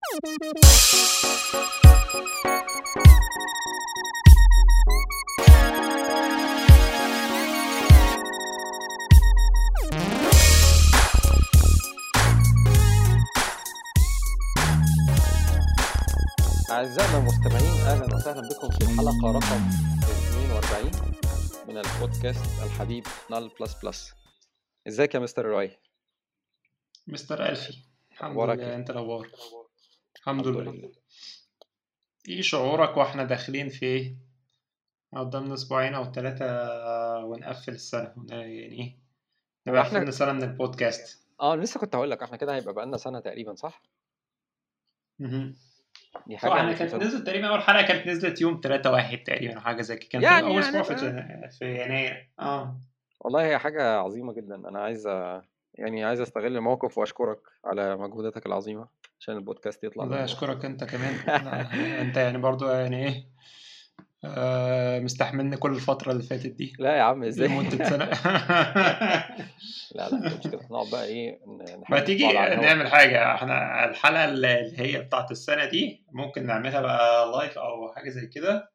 أعزائنا المستمعين أهلا وسهلا بكم في الحلقة رقم 42 من البودكاست الحبيب نال بلس بلس ازيك يا مستر رواي؟ مستر ألفي الحمد أخبارك لله إيه؟ أنت الأخبار الحمد لله إيه شعورك وإحنا داخلين في إيه؟ قدامنا أسبوعين أو ثلاثة ونقفل السنة ون- يعني إيه نبقى إحنا- قفلنا سنة من البودكاست اه لسه كنت هقول لك احنا كده هيبقى بقالنا سنة تقريبا صح؟ مهم. دي صح حاجة احنا مش كانت مصدق. نزلت تقريبا أول حلقة كانت نزلت يوم 3 واحد تقريبا أو حاجة زي كده كانت يعني- أول يعني أسبوع في بقى- جن- في يناير أه والله هي حاجة عظيمة جدا أنا عايز أ- يعني عايز أستغل الموقف وأشكرك على مجهوداتك العظيمة عشان البودكاست يطلع والله زي- أشكرك أنت كمان لا، أنت يعني برضو يعني إيه آه، مستحملني كل الفترة اللي فاتت دي لا يا عم ازاي؟ لمدة سنة لا لا مش كده نقعد بقى ايه ن- نحب ما تيجي بعض على الهوا. نعمل حاجة احنا الحلقة اللي هي بتاعت السنة دي ممكن نعملها بقى لايف أو حاجة زي كده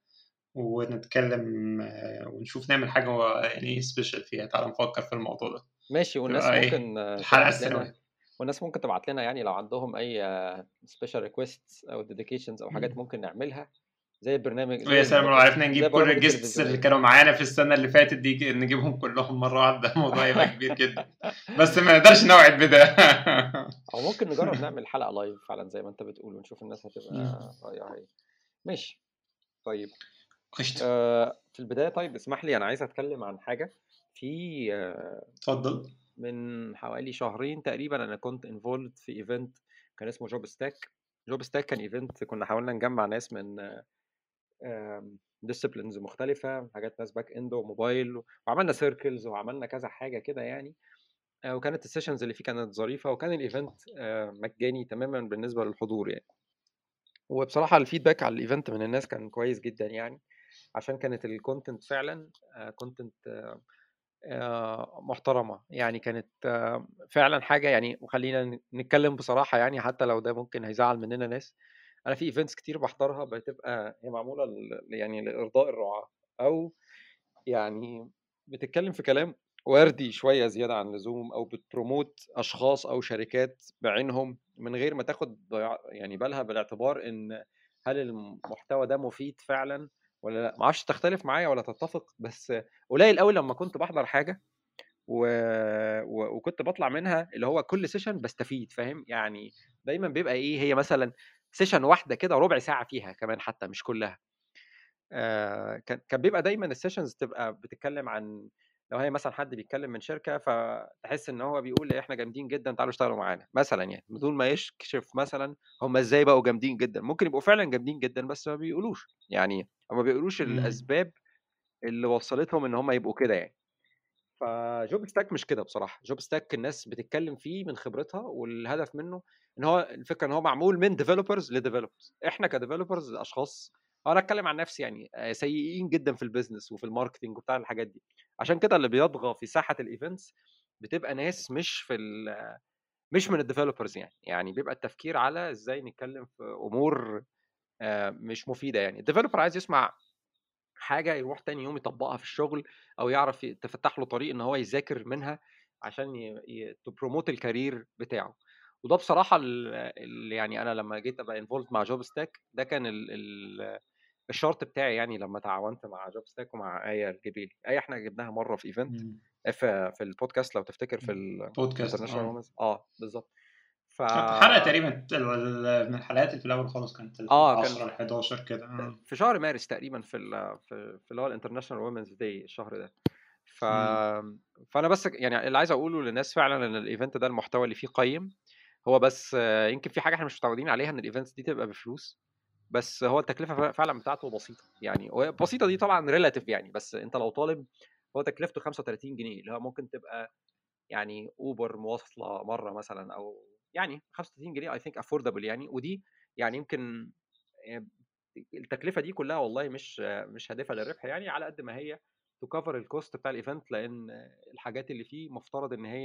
ونتكلم آه، ونشوف نعمل حاجة يعني سبيشال فيها تعال نفكر في الموضوع ده ماشي والناس تبقى إيه؟ ممكن آه، الحلقة تبعت لنا السنوية والناس ممكن تبعت لنا يعني لو عندهم اي سبيشال ريكويست او ديديكيشنز او حاجات مم. ممكن نعملها زي البرنامج زي ويا سلام لو البودكاست- عرفنا زي نجيب كل برامج الجيستس التلفزيونية. اللي كانوا معانا في السنة اللي فاتت دي نجيبهم كلهم مرة واحدة الموضوع يبقى كبير جدا بس ما نقدرش نوعد بده او ممكن نجرب نعمل حلقه لايف فعلا زي ما انت بتقول ونشوف الناس هتبقى مم. رايها ايه ماشي طيب قشطة آه في البدايه طيب اسمح لي انا عايز اتكلم عن حاجه في آه اتفضل من حوالي شهرين تقريبا انا كنت انفولد في ايفنت كان اسمه جوب ستاك جوب ستاك كان ايفنت كنا حاولنا نجمع ناس من ديسيبلينز مختلفه حاجات ناس باك اند وموبايل وعملنا سيركلز وعملنا كذا حاجه كده يعني آه، وكانت السيشنز اللي فيه كانت ظريفه وكان الايفنت آه، مجاني تماما بالنسبه للحضور يعني وبصراحه الفيدباك على الايفنت من الناس كان كويس جدا يعني عشان كانت الكونتنت فعلا كونتنت محترمه يعني كانت آه، فعلا حاجه يعني وخلينا ن- نتكلم بصراحه يعني حتى لو ده ممكن هيزعل مننا ناس انا في ايفنتس كتير بحضرها بتبقى هي معموله ل- يعني لارضاء الرعاه او يعني بتتكلم في كلام وردي شويه زياده عن اللزوم او بتبروموت اشخاص او شركات بعينهم من غير ما تاخد ضياع- يعني بالها بالاعتبار ان هل المحتوى ده مفيد فعلا ولا لا ما اعرفش تختلف معايا ولا تتفق بس قليل قوي لما كنت بحضر حاجه و... و... وكنت بطلع منها اللي هو كل سيشن بستفيد فاهم يعني دايما بيبقى ايه هي مثلا سيشن واحده كده ربع ساعه فيها كمان حتى مش كلها آه، كان كان بيبقى دايما السيشنز تبقى بتتكلم عن لو هي مثلا حد بيتكلم من شركه فتحس ان هو بيقول إيه، احنا جامدين جدا تعالوا اشتغلوا معانا مثلا يعني بدون ما يكشف مثلا هم ازاي بقوا جامدين جدا ممكن يبقوا فعلا جامدين جدا بس ما بيقولوش يعني ما بيقولوش مم. الاسباب اللي وصلتهم ان هم يبقوا كده يعني فجوب ستاك مش كده بصراحه جوب ستاك الناس بتتكلم فيه من خبرتها والهدف منه ان هو الفكره ان هو معمول من ديفلوبرز لديفلوبرز احنا كديفلوبرز اشخاص انا اتكلم عن نفسي يعني آه، سيئين جدا في البيزنس وفي الماركتنج وبتاع الحاجات دي عشان كده اللي بيطغى في ساحه الايفنتس بتبقى ناس مش في ال- مش من الديفلوبرز يعني يعني بيبقى التفكير على ازاي نتكلم في امور آه، مش مفيده يعني الديفلوبر عايز يسمع حاجه يروح تاني يوم يطبقها في الشغل او يعرف ي- تفتح له طريق ان هو يذاكر منها عشان تبروموت الكارير بتاعه وده بصراحه اللي يعني انا لما جيت ابقى انفولد مع جوب ستاك ده كان ال ال الشرط بتاعي يعني لما تعاونت مع جوب ستاك ومع ايه الجبيلي ايه احنا جبناها مره في ايفنت مم. في في البودكاست لو تفتكر في بودكاست الانترناشونال اه وومنز اه بالظبط ف كانت حلقة تقريبا ال- ال- من الحلقات اللي في الأول خالص كانت ال آه، كان 10 ل 11 كده آه. في شهر مارس تقريبا في ال في في اللي هو الانترناشونال وومنز داي الشهر ده ف مم. فانا بس يعني اللي عايز اقوله للناس فعلا ان الايفنت ده المحتوى اللي فيه قيم هو بس آه، يمكن في حاجه احنا مش متعودين عليها ان الايفنتس دي تبقى بفلوس بس هو التكلفه فع- فعلا بتاعته بسيطه يعني هو بسيطه دي طبعا ريلاتيف يعني بس انت لو طالب هو تكلفته 35 جنيه اللي هو ممكن تبقى يعني اوبر مواصله مره مثلا او يعني 35 جنيه اي ثينك افوردبل يعني ودي يعني يمكن آه، التكلفه دي كلها والله مش آه، مش هادفه للربح يعني على قد ما هي تكفر الكوست بتاع الايفنت لان الحاجات اللي فيه مفترض ان هي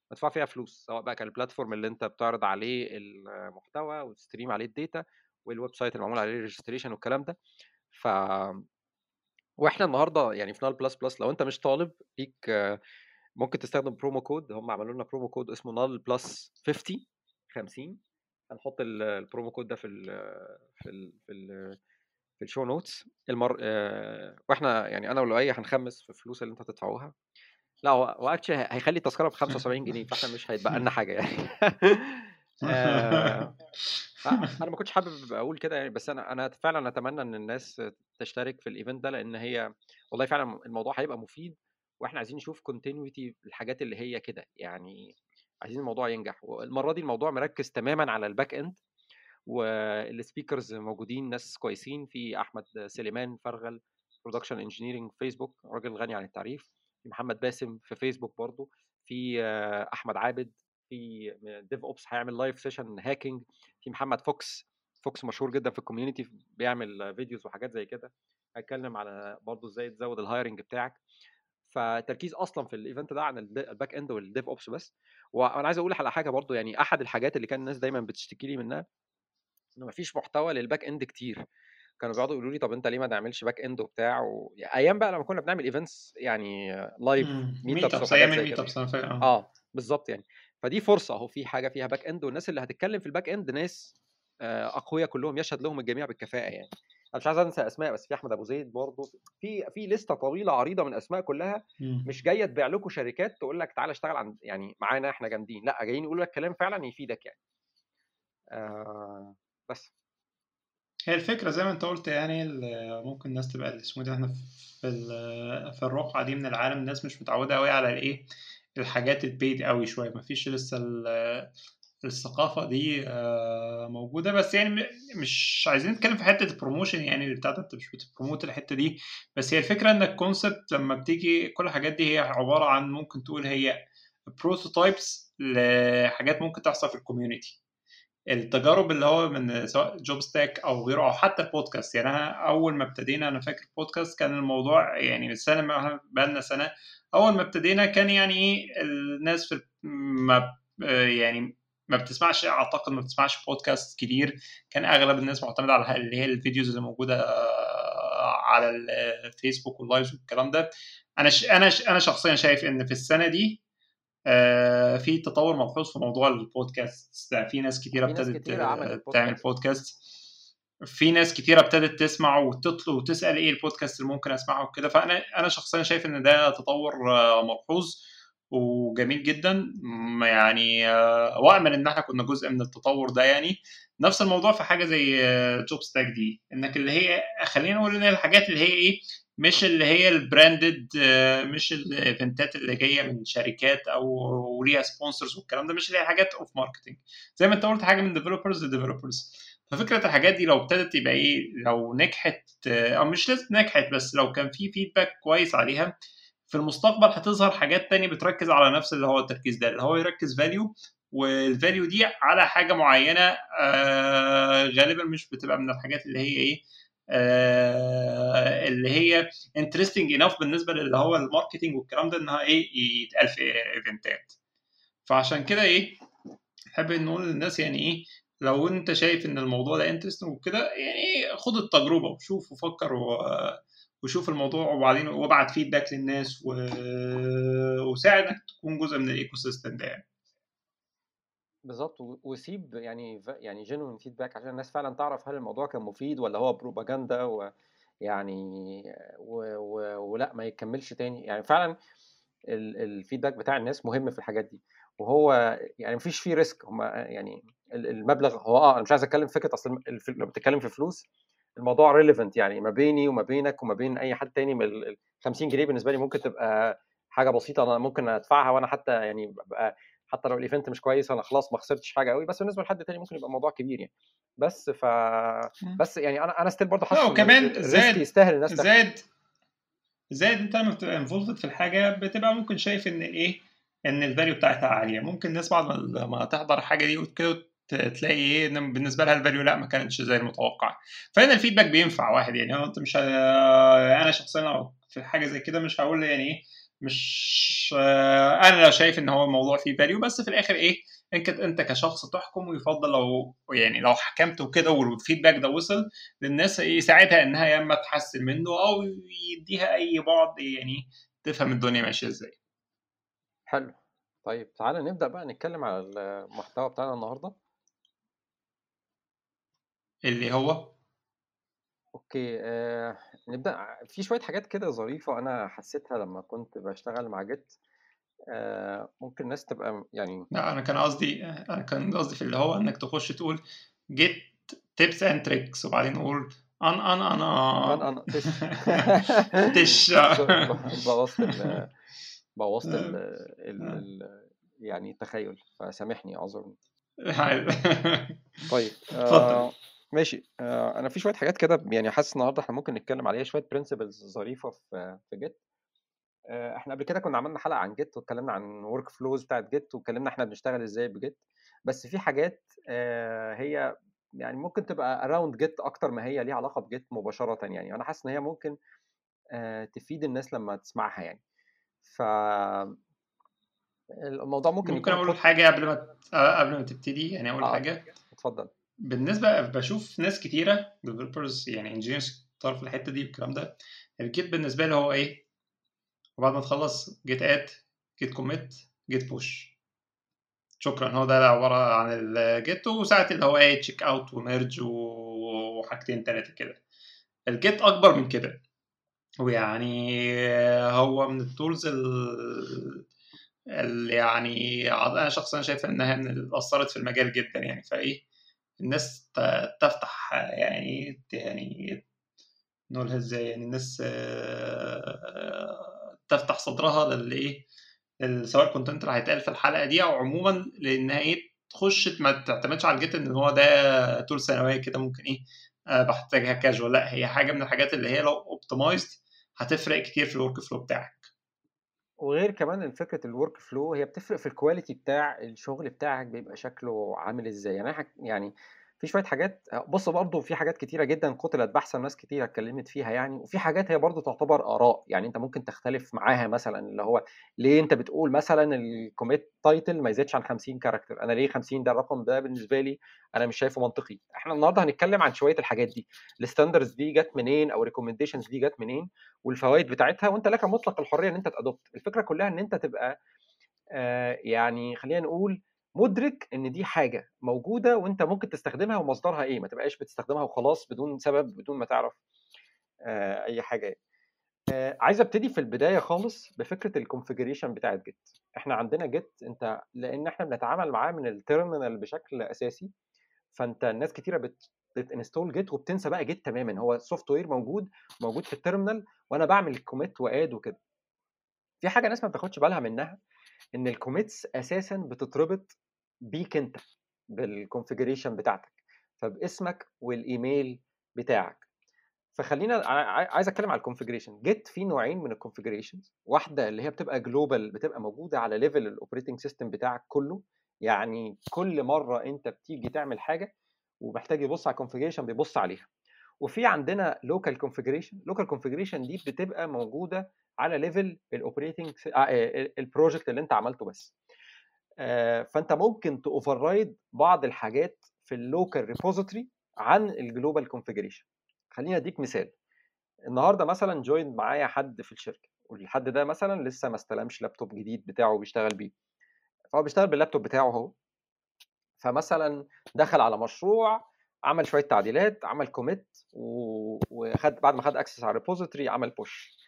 مدفوع فيها فلوس سواء بقى كان البلاتفورم اللي انت بتعرض عليه المحتوى وتستريم عليه الداتا والويب سايت اللي معمول عليه ريجستريشن والكلام ده ف واحنا النهارده يعني في نال بلس بلس لو انت مش طالب ليك آه، ممكن تستخدم برومو كود هم عملوا لنا برومو كود اسمه نال بلس 50 50 هنحط البرومو كود ده في ال في ال في ال في الشو نوتس المر آه، واحنا يعني انا ولؤي هنخمس في الفلوس اللي انتوا هتدفعوها لا هو هو actually هيخلي التذكره ب 75 جنيه فاحنا مش هيتبقى لنا حاجه يعني آه، انا ما كنتش حابب اقول كده يعني بس انا انا فعلا اتمنى ان الناس تشترك في الايفنت ده لان هي والله فعلا الموضوع هيبقى مفيد واحنا عايزين نشوف كونتينيوتي الحاجات اللي هي كده يعني عايزين الموضوع ينجح والمره دي الموضوع مركز تماما على الباك اند والسبيكرز موجودين ناس كويسين في احمد سليمان فرغل برودكشن انجينيرنج فيسبوك راجل غني عن التعريف في محمد باسم في فيسبوك برضه في آه، احمد عابد في ديف اوبس هيعمل لايف سيشن هاكينج في محمد فوكس فوكس مشهور جدا في الكوميونتي بيعمل فيديوز وحاجات زي كده هيتكلم على برضه ازاي تزود الهايرنج بتاعك فالتركيز اصلا في الايفنت ده عن الباك اند والديف اوبس بس وانا عايز اقول على حاجه برضو يعني احد الحاجات اللي كان الناس دايما بتشتكي لي منها انه مفيش محتوى للباك اند كتير كانوا بيقعدوا يقولوا لي طب انت ليه ما تعملش باك اند وبتاع و... ايام بقى لما كنا بنعمل ايفنتس يعني لايف ميت ابس ايام الميت ابس انا فاهم اه بالظبط يعني فدي فرصه اهو في حاجه فيها باك اند والناس اللي هتتكلم في الباك اند ناس اقوياء كلهم يشهد لهم الجميع بالكفاءه يعني انا مش عايز انسى اسماء بس في احمد ابو زيد برضه في في لسته طويله عريضه من اسماء كلها مش جايه تبيع لكم شركات تقول لك تعالى اشتغل عند يعني معانا احنا جامدين لا جايين يقولوا لك كلام فعلا يفيدك يعني آه بس هي الفكره زي ما انت قلت يعني ممكن الناس تبقى اسمه ده احنا في في الرقعه دي من العالم الناس مش متعوده قوي على الايه الحاجات البيد قوي شويه مفيش لسه الثقافه دي آه، موجوده بس يعني مش عايزين نتكلم في حته البروموشن يعني اللي بتاعت انت مش بتبروموت الحته دي بس هي الفكره ان الكونسبت لما بتيجي كل الحاجات دي هي عباره عن ممكن تقول هي بروتوتايبس لحاجات ممكن تحصل في الكوميونتي التجارب اللي هو من سواء جوب ستاك او غيره او حتى البودكاست يعني انا اول ما ابتدينا انا فاكر بودكاست كان الموضوع يعني من سنه ما بقالنا سنه اول ما ابتدينا كان يعني ايه الناس في ما يعني ما بتسمعش اعتقد ما بتسمعش بودكاست كتير كان اغلب الناس معتمده على اللي هي الفيديوز اللي موجوده آه، على الفيسبوك واللايفز والكلام ده انا ش... انا ش... انا شخصيا شايف ان في السنه دي آه، في تطور ملحوظ في موضوع البودكاست في ناس كتيره ابتدت تعمل بودكاست في ناس كتيره ابتدت تسمع وتطلب وتسال ايه البودكاست اللي ممكن اسمعه وكده فانا انا شخصيا شايف ان ده تطور آه، ملحوظ وجميل جدا يعني آه، واامل ان احنا كنا جزء من التطور ده يعني نفس الموضوع في حاجه زي جوب ستاك دي انك اللي هي خلينا نقول ان الحاجات اللي هي ايه مش اللي هي البراندد آه، مش الايفنتات اللي جايه من شركات او ليها سبونسرز والكلام ده مش اللي هي حاجات اوف ماركتنج زي ما انت قلت حاجه من ديفلوبرز لديفلوبرز ففكره الحاجات دي لو ابتدت يبقى ايه لو نجحت آه، او مش لازم نجحت بس لو كان في فيدباك كويس عليها في المستقبل هتظهر حاجات تانية بتركز على نفس اللي هو التركيز ده اللي هو يركز فاليو والفاليو دي على حاجه معينه آه غالبا مش بتبقى من الحاجات اللي هي ايه آه اللي هي انترستنج انف بالنسبه للي هو الماركتنج والكلام ده انها ايه يتقال في ايفنتات فعشان كده ايه نحب نقول للناس يعني ايه لو انت شايف ان الموضوع ده انترستنج وكده يعني خد التجربه وشوف وفكر و وشوف الموضوع وبعدين وابعت فيدباك للناس و... وساعد انك تكون جزء من الايكو سيستم ده يعني. بالظبط وسيب يعني يعني جينوين فيدباك عشان الناس فعلا تعرف هل الموضوع كان مفيد ولا هو بروباجندا ويعني و... و... ولا ما يكملش تاني يعني فعلا الفيدباك بتاع الناس مهم في الحاجات دي وهو يعني مفيش فيه ريسك هم يعني المبلغ هو اه انا مش عايز اتكلم فكره اصل لما بتتكلم في فلوس الموضوع ريليفنت يعني ما بيني وما بينك وما بين اي حد تاني من ال 50 جنيه بالنسبه لي ممكن تبقى حاجه بسيطه انا ممكن ادفعها وانا حتى يعني ببقى حتى لو الايفنت مش كويس انا خلاص ما خسرتش حاجه قوي بس بالنسبه لحد تاني ممكن يبقى الموضوع كبير يعني بس ف بس يعني انا انا ستيل برضه حاسس وكمان زاد يستاهل الناس زاد زاد انت لما بتبقى انفولفد في الحاجه بتبقى ممكن شايف ان الايه ان الفاليو بتاعتها عاليه ممكن الناس بعد ما تحضر حاجه دي وكده تلاقي ايه ان بالنسبه لها الفاليو لا ما كانتش زي المتوقع فهنا الفيدباك بينفع واحد يعني انت مش ه... انا شخصيا في حاجه زي كده مش هقول يعني ايه مش آه، انا شايف ان هو الموضوع فيه فاليو بس في الاخر ايه انت انت كشخص تحكم ويفضل لو يعني لو حكمت وكده والفيدباك ده وصل للناس يساعدها انها يا اما تحسن منه او يديها اي بعد يعني تفهم الدنيا ماشيه ازاي حلو طيب تعالى نبدأ بقى نتكلم على المحتوى بتاعنا النهارده اللي هو اوكي آه نبدأ في شوية حاجات كده ظريفة أنا حسيتها لما كنت بشتغل مع جيت آه ممكن الناس تبقى يعني لا انا كان قصدي انا كان قصدي في اللي هو انك تخش تقول جيت تيبس اند تريكس وبعدين نقول ان ان انا أنا أنا تش تش بوظت ال بوظت ال ال ال يعني التخيل فسامحني اعذرني طيب اتفضل آه ماشي آه انا في شويه حاجات كده يعني حاسس النهارده احنا ممكن نتكلم عليها شويه برنسبلز ظريفه في في جيت آه احنا قبل كده كنا عملنا حلقه عن جيت واتكلمنا عن ورك فلوز بتاعت جيت واتكلمنا احنا بنشتغل ازاي بجيت بس في حاجات آه هي يعني ممكن تبقى اراوند جيت اكتر ما هي ليها علاقه بجيت مباشره يعني انا حاسس ان هي ممكن آه تفيد الناس لما تسمعها يعني ف الموضوع ممكن ممكن يكون اقول خط حاجه قبل ما آه، قبل ما تبتدي يعني اول اه حاجه اتفضل بالنسبه بشوف ناس كتيره ديفلوبرز يعني انجينيرز كتار في الحته دي والكلام ده الجيت بالنسبه له هو ايه وبعد ما تخلص جيت اد جيت كوميت جيت بوش شكرا هو ده عباره عن الجيت وساعه اللي هو ايه تشيك اوت وميرج وحاجتين تلاته كده الجيت اكبر من كده ويعني هو من التولز اللي يعني انا شخصيا شايف انها من اللي اثرت في المجال جدا يعني فايه الناس ت- تفتح يعني يعني نقولها ازاي يعني الناس آه، تفتح صدرها للايه لل- سواء الكونتنت اللي هيتقال في الحلقه دي او عموما لانها ايه تخش ما تعتمدش على الجيت ان هو ده طول ثانويه كده ممكن ايه آه، بحتاجها كاجوال لا هي حاجه من الحاجات اللي هي لو اوبتمايزد هتفرق كتير في الورك فلو بتاعك وغير كمان فكره الورك فلو هي بتفرق في الكواليتي بتاع الشغل بتاعك بيبقى شكله عامل ازاي يعني أنا حك- يعني في شويه حاجات بص برضه في حاجات كتيره جدا قتلت بحثا ناس كتيره اتكلمت فيها يعني وفي حاجات هي برضه تعتبر اراء يعني انت ممكن تختلف معاها مثلا اللي هو ليه انت بتقول مثلا الكوميت تايتل ما يزيدش عن 50 كاركتر انا ليه 50 ده الرقم ده بالنسبه لي انا مش شايفه منطقي احنا النهارده هنتكلم عن شويه الحاجات دي الستاندرز دي جت منين او الريكومنديشنز دي جت منين والفوائد بتاعتها وانت لك مطلق الحريه ان انت تادوبت الفكره كلها ان انت تبقى آه، يعني خلينا نقول مدرك ان دي حاجه موجوده وانت ممكن تستخدمها ومصدرها ايه ما تبقاش بتستخدمها وخلاص بدون سبب بدون ما تعرف آه، اي حاجه يعني. آه، عايز ابتدي في البدايه خالص بفكره الكونفيجريشن بتاعت جيت احنا عندنا جيت انت لان احنا بنتعامل معاه من التيرمينال بشكل اساسي فانت الناس كتيره بت بتنستول جيت وبتنسى بقى جيت تماما هو سوفت وير موجود موجود في التيرمينال وانا بعمل كوميت واد وكده في حاجه ناس ما بتاخدش بالها منها ان الكوميتس اساسا بتتربط بيك انت بالكونفيجريشن بتاعتك فباسمك والايميل بتاعك فخلينا ع- ع- عايز اتكلم على الكونفيجريشن جيت في نوعين من الكونفيجريشنز واحده اللي هي بتبقى جلوبال بتبقى موجوده على ليفل الاوبريتنج سيستم بتاعك كله يعني كل مره انت بتيجي تعمل حاجه ومحتاج يبص على الكونفيجريشن بيبص عليها وفي عندنا لوكال كونفيجريشن لوكال كونفيجريشن دي بتبقى موجوده على ليفل الاوبريتنج البروجكت اللي انت عملته بس آه، فانت ممكن تاوفر رايد بعض الحاجات في اللوكال ريبوزيتوري عن الجلوبال كونفيجريشن خليني اديك مثال النهارده مثلا جوين معايا حد في الشركه والحد ده مثلا لسه ما استلمش لابتوب جديد بتاعه بيشتغل بيه فهو بيشتغل باللابتوب بتاعه هو فمثلا دخل على مشروع عمل شويه تعديلات عمل كوميت وخد بعد ما خد اكسس على الريبوزيتوري عمل بوش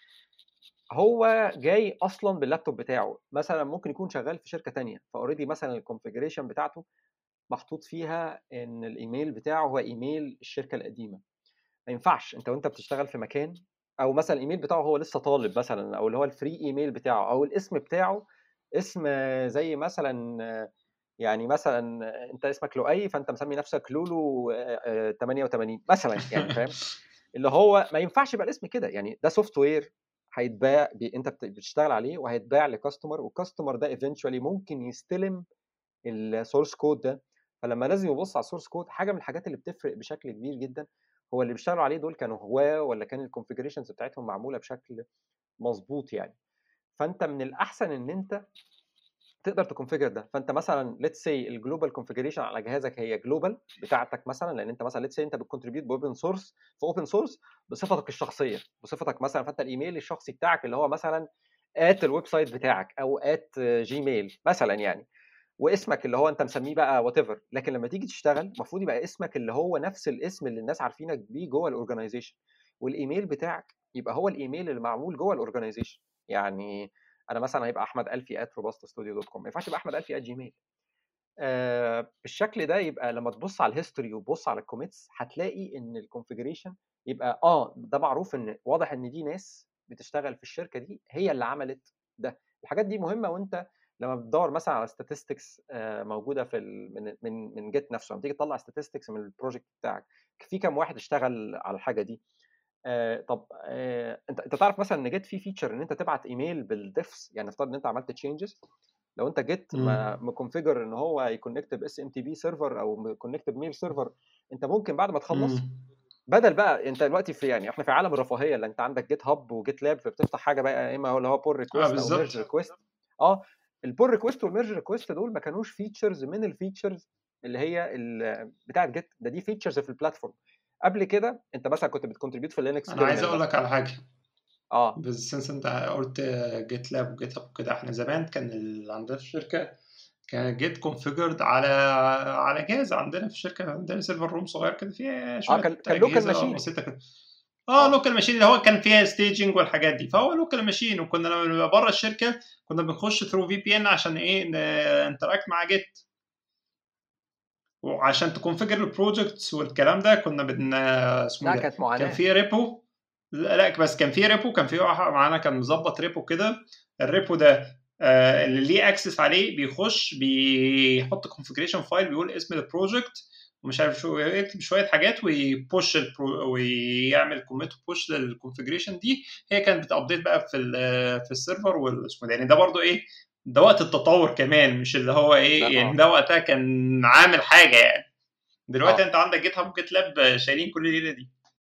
هو جاي اصلا باللابتوب بتاعه مثلا ممكن يكون شغال في شركه تانية فاوريدي مثلا الكونفيجريشن بتاعته محطوط فيها ان الايميل بتاعه هو ايميل الشركه القديمه ما ينفعش انت وانت بتشتغل في مكان او مثلا الايميل بتاعه هو لسه طالب مثلا او اللي هو الفري ايميل بتاعه او الاسم بتاعه اسم زي مثلا يعني مثلا انت اسمك لؤي فانت مسمي نفسك لولو آه، آه، 88 مثلا يعني فاهم اللي هو ما ينفعش يبقى الاسم كده يعني ده سوفت وير هيتباع بي... انت بت- بتشتغل عليه وهيتباع لكاستمر والكاستمر ده ايفينشولي ممكن يستلم السورس كود ده فلما لازم يبص على السورس كود حاجه من الحاجات اللي بتفرق بشكل كبير جدا هو اللي بيشتغلوا عليه دول كانوا هواه ولا كان الكونفيجريشنز بتاعتهم معموله بشكل مظبوط يعني فانت من الاحسن ان انت تقدر تكونفيجر ده فانت مثلا ليتس سي الجلوبال كونفيجريشن على جهازك هي جلوبال بتاعتك مثلا لان انت مثلا ليتس سي انت بتكونتريبيوت باوبن سورس في اوبن سورس بصفتك الشخصيه بصفتك مثلا فانت الايميل الشخصي بتاعك اللي هو مثلا ات الويب سايت بتاعك او ات جيميل مثلا يعني واسمك اللي هو انت مسميه بقى وات ايفر لكن لما تيجي تشتغل المفروض يبقى اسمك اللي هو نفس الاسم اللي الناس عارفينك بيه جوه الاورجنايزيشن والايميل بتاعك يبقى هو الايميل اللي معمول جوه الاورجنايزيشن يعني انا مثلا هيبقى احمد الفي ات روباست ستوديو دوت كوم ما ينفعش يبقى احمد الفي ات جيميل آه بالشكل ده يبقى لما تبص على الهيستوري وتبص على الكوميتس هتلاقي ان الكونفيجريشن يبقى اه ده معروف ان واضح ان دي ناس بتشتغل في الشركه دي هي اللي عملت ده الحاجات دي مهمه وانت لما بتدور مثلا على statistics آه موجوده في ال... من من من جيت نفسه لما تيجي تطلع statistics من البروجكت بتاعك في كام واحد اشتغل على الحاجه دي آه طب آه انت انت تعرف مثلا ان جيت في فيتشر ان انت تبعت ايميل بالديفس يعني نفترض ان انت عملت تشينجز لو انت جيت مكونفيجر ان هو يكونكت باس ام تي بي سيرفر او مكونكت بميل سيرفر انت ممكن بعد ما تخلص بدل بقى انت دلوقتي في يعني احنا في عالم الرفاهيه اللي انت عندك جيت هاب وجيت لاب فبتفتح حاجه بقى اما هو اللي هو بول ريكوست آه او ميرج ريكوست اه البول ريكوست والميرج ريكوست دول ما كانوش فيتشرز من الفيتشرز اللي هي بتاعت جيت ده دي فيتشرز في البلاتفورم قبل كده انت مثلا كنت بتكونتريبيوت في لينكس انا عايز اقول لك على حاجه اه بس سنس انت قلت جيت لاب وجيت هاب كده احنا زمان كان اللي عندنا في الشركه كان جيت كونفيجرد على على جهاز عندنا في الشركه عندنا سيرفر روم صغير كده فيه شويه اه كان كان لوكال ماشين بسيطه كده اه لوكال ماشين اللي هو كان فيها ستيجنج والحاجات دي فهو لوكال ماشين وكنا لما نبقى بره الشركه كنا بنخش ثرو في بي ان عشان ايه انتراكت مع جيت وعشان تكونفيجر البروجكتس والكلام ده كنا بن اسمه لا ده كانت معاناه كان في ريبو لا لا، بس كان في ريبو كان في واحد معانا كان مظبط ريبو كده الريبو ده آه، اللي ليه اكسس عليه بيخش بيحط كونفيجريشن فايل بيقول اسم البروجكت ومش عارف شو يكتب شويه حاجات ويبوش البرو ويعمل كوميت بوش للكونفيجريشن دي هي كانت بتابديت بقى في ال في السيرفر والاسمه ده يعني ده برضو ايه ده وقت التطور كمان مش اللي هو ايه لا، يعني آه. ده وقتها كان عامل حاجه يعني دلوقتي آه. انت عندك جيت هاب وجيت لاب شايلين كل الليله دي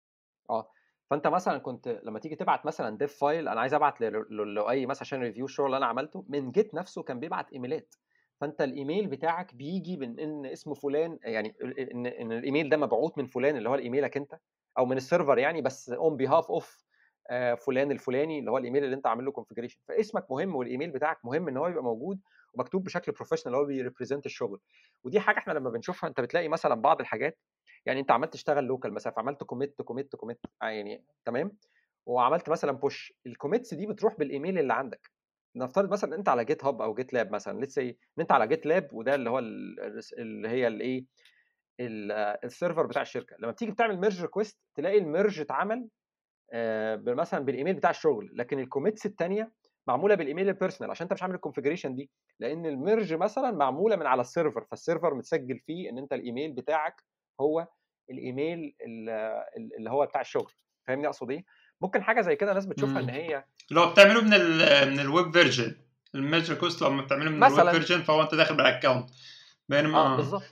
فانت مثلا كنت لما تيجي تبعت مثلا ديف فايل انا عايز ابعت ل- ل- لاي مثلا عشان ريفيو الشغل اللي انا عملته من جيت نفسه كان بيبعت ايميلات فانت الايميل بتاعك بيجي من ان اسم فلان يعني ان ان الايميل ده مبعوث من فلان اللي هو ايميلك انت او من السيرفر يعني بس اون بيهاف اوف فلان الفلاني اللي هو الايميل اللي انت عامل له كونفيجريشن فاسمك مهم والايميل بتاعك مهم ان هو يبقى موجود ومكتوب بشكل بروفيشنال هو بيريبريزنت الشغل ودي حاجه احنا لما بنشوفها انت بتلاقي مثلا بعض الحاجات يعني انت عملت تشتغل لوكال مثلا فعملت كوميت كوميت كوميت يعني تمام وعملت مثلا بوش الكوميتس دي بتروح بالايميل اللي عندك نفترض مثلا انت على جيت هاب او جيت لاب مثلا ليتس سي ان انت على جيت لاب وده اللي هو ال- الرس- اللي هي الايه ال- السيرفر بتاع الشركه لما بتيجي بتعمل ميرج ريكويست تلاقي الميرج اتعمل آه، ب- مثلا بالايميل بتاع الشغل لكن الكوميتس الثانيه معموله بالايميل البيرسونال عشان انت مش عامل الكونفيجريشن دي لان الميرج مثلا معموله من على السيرفر فالسيرفر متسجل فيه ان انت الايميل بتاعك هو الايميل ال- ال- اللي هو بتاع الشغل فاهمني اقصد ايه ممكن حاجه زي كده ناس بتشوفها ان مم. هي اللي هو بتعمله من ال من الويب فيرجن الميرج ريكوست لما بتعمله من الويب مثلا فيرجن فهو انت داخل بالاكونت بينما اه اه بالظبط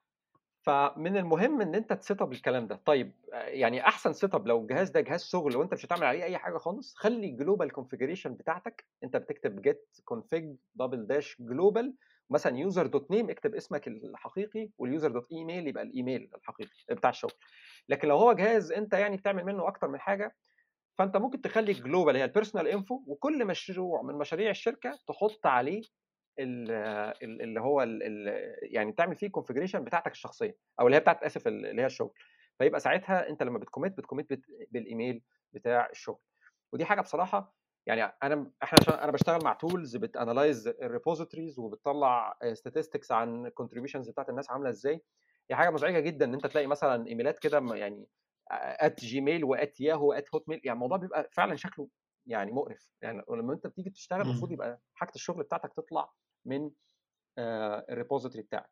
فمن المهم ان انت تسيت اب الكلام ده طيب آه، يعني احسن سيت اب لو الجهاز ده جهاز شغل وانت مش هتعمل عليه اي حاجه خالص خلي الجلوبال كونفيجريشن بتاعتك انت بتكتب جيت config دبل داش جلوبال مثلا يوزر دوت نيم اكتب اسمك الحقيقي واليوزر دوت ايميل يبقى الايميل الحقيقي بتاع الشغل لكن لو هو جهاز انت يعني بتعمل منه اكتر من حاجه فانت ممكن تخلي الجلوبال هي البيرسونال انفو وكل مشروع من مشاريع الشركه تحط عليه ال- ال- اللي هو ال- ال- يعني تعمل فيه الكونفجريشن بتاعتك الشخصيه او اللي هي بتاعت اسف اللي هي الشغل فيبقى ساعتها انت لما بتكوميت بتكوميت بت- بالايميل بتاع الشغل ودي حاجه بصراحه يعني انا احنا عشان انا بشتغل مع تولز بتانلايز الريبوزيتوريز وبتطلع statistics عن الكونتريبيوشنز بتاعت الناس عامله ازاي هي حاجه مزعجه جدا ان انت تلاقي مثلا ايميلات كده م- يعني ات جيميل وات ياهو وات هوت ميل يعني الموضوع بيبقى فعلا شكله يعني مقرف يعني ولما انت بتيجي تشتغل المفروض مم. يبقى حاجه الشغل بتاعتك تطلع من الريبوزيتوري بتاعك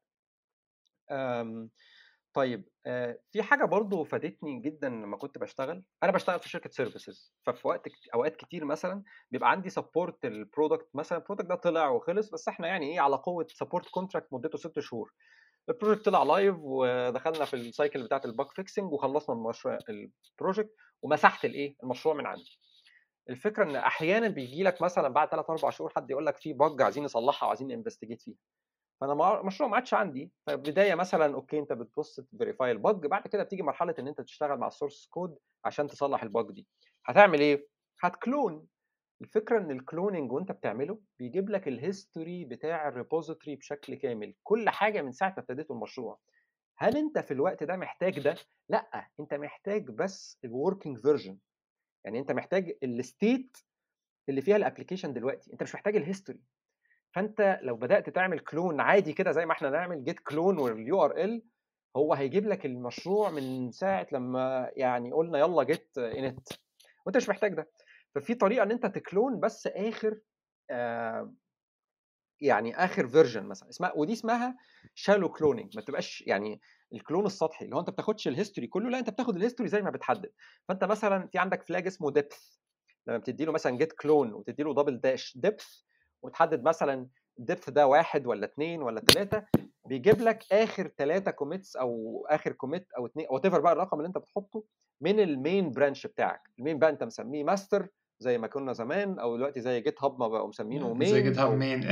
آم، طيب آه، في حاجه برضو فادتني جدا لما كنت بشتغل انا بشتغل في شركه سيرفيسز ففي وقت كت- اوقات كتير مثلا بيبقى عندي سبورت البرودكت مثلا البرودكت ده طلع وخلص بس احنا يعني ايه على قوه سبورت كونتراكت مدته ست شهور البروجكت طلع لايف ودخلنا في السايكل بتاعت الباك فيكسنج وخلصنا المشروع البروجكت ومسحت الايه المشروع من عندي الفكره ان احيانا بيجي لك مثلا بعد 3 4 شهور حد يقول لك في بج عايزين نصلحها وعايزين ننفستيجيت فيها فانا ما- مشروع ما عادش عندي فبدايه مثلا اوكي انت بتبص تفيريفاي البج بعد كده بتيجي مرحله ان انت تشتغل مع السورس كود عشان تصلح البج دي هتعمل ايه هتكلون الفكره ان الكلوننج وانت بتعمله بيجيب لك الهيستوري بتاع الريبوزيتوري بشكل كامل كل حاجه من ساعه ما ابتديت المشروع هل انت في الوقت ده محتاج ده لا انت محتاج بس الوركينج فيرجن يعني انت محتاج الستيت اللي فيها الابلكيشن دلوقتي انت مش محتاج الهيستوري فانت لو بدات تعمل كلون عادي كده زي ما احنا نعمل جيت كلون واليو ار ال هو هيجيب لك المشروع من ساعه لما يعني قلنا يلا جيت انت وانت مش محتاج ده ففي طريقه ان انت تكلون بس اخر آه يعني اخر فيرجن مثلا اسمها ودي اسمها شالو كلوننج ما تبقاش يعني الكلون السطحي اللي هو انت بتاخدش الهيستوري كله لا انت بتاخد الهيستوري زي ما بتحدد فانت مثلا في عندك فلاج اسمه ديبث لما بتدي له مثلا جيت كلون وتدي له دبل داش ديبث وتحدد مثلا الدبث ده واحد ولا اثنين ولا ثلاثه بيجيب لك اخر ثلاثه كوميتس او اخر كوميت او اثنين وات ايفر بقى الرقم اللي انت بتحطه من المين برانش بتاعك المين بقى انت مسميه ماستر زي ما كنا زمان او دلوقتي زي جيت هاب ما بقوا مسمينه مين زي جيت هاب أو مين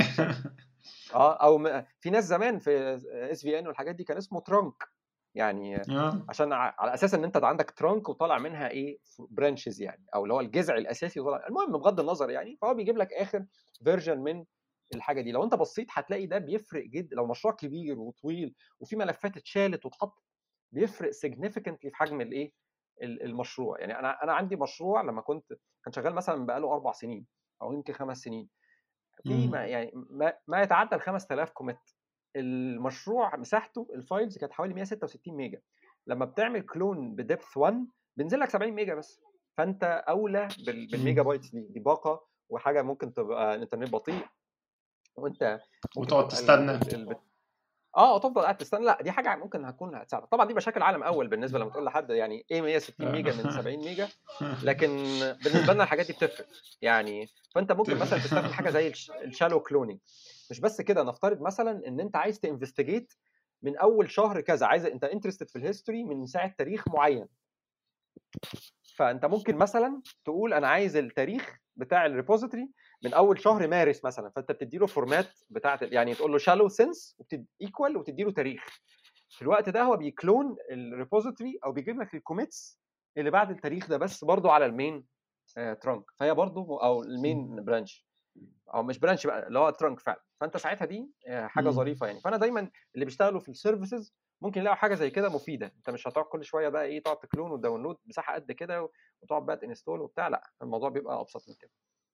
اه او م... في ناس زمان في اس في ان والحاجات دي كان اسمه ترانك يعني اه عشان ع- على اساس ان انت عندك ترانك وطالع منها ايه برانشز يعني او اللي هو الجذع الاساسي وطالع المهم بغض النظر يعني فهو بيجيب لك اخر فيرجن من الحاجه دي لو انت بصيت هتلاقي ده بيفرق جدا لو مشروع كبير وطويل وفي ملفات اتشالت واتحطت بيفرق significantly في حجم الايه ال- المشروع يعني انا انا عندي مشروع لما كنت كان شغال مثلا بقاله اربع سنين او يمكن خمس سنين في ما مم. يعني ما, ما يتعدى ال 5000 كوميت المشروع مساحته الفايلز كانت حوالي 166 ميجا لما بتعمل كلون بديبث 1 بينزل لك 70 ميجا بس فانت اولى بال- بالميجا مم. بايتس دي دي باقه وحاجه ممكن تبقى الانترنت بطيء وانت ممكن وتقعد تبقى ال... تستنى ال... ال... اه وتفضل قاعد تستنى لا دي حاجه ممكن هتكون هتساعدك طبعا دي مشاكل عالم اول بالنسبه لما تقول لحد يعني ايه 160 ميجا من 70 ميجا لكن بالنسبه لنا الحاجات دي بتفرق يعني فانت ممكن مثلا تستخدم حاجه زي الش- الشالو كلوننج مش بس كده نفترض مثلا ان انت عايز تنفستيجيت من اول شهر كذا عايز انت انترستد في الهيستوري من ساعه تاريخ معين فانت ممكن مثلا تقول انا عايز التاريخ بتاع الريبوزيتوري من اول شهر مارس مثلا فانت بتدي له فورمات بتاعت يعني تقول له شالو سنس ايكوال وتدي له تاريخ في الوقت ده هو بيكلون الريبوزيتوري او بيجيب لك الكوميتس اللي بعد التاريخ ده بس برضو على المين ترانك فهي برضو او المين برانش او مش برانش بقى اللي هو ترانك فعلا فانت ساعتها دي آه، حاجه مم. ظريفه يعني فانا دايما اللي بيشتغلوا في السيرفيسز ممكن يلاقوا حاجه زي كده مفيده انت مش هتقعد كل شويه بقى ايه تقعد تكلون وتداونلود مساحه قد كده وتقعد بقى تنستول وبتاع لا الموضوع بيبقى ابسط من كده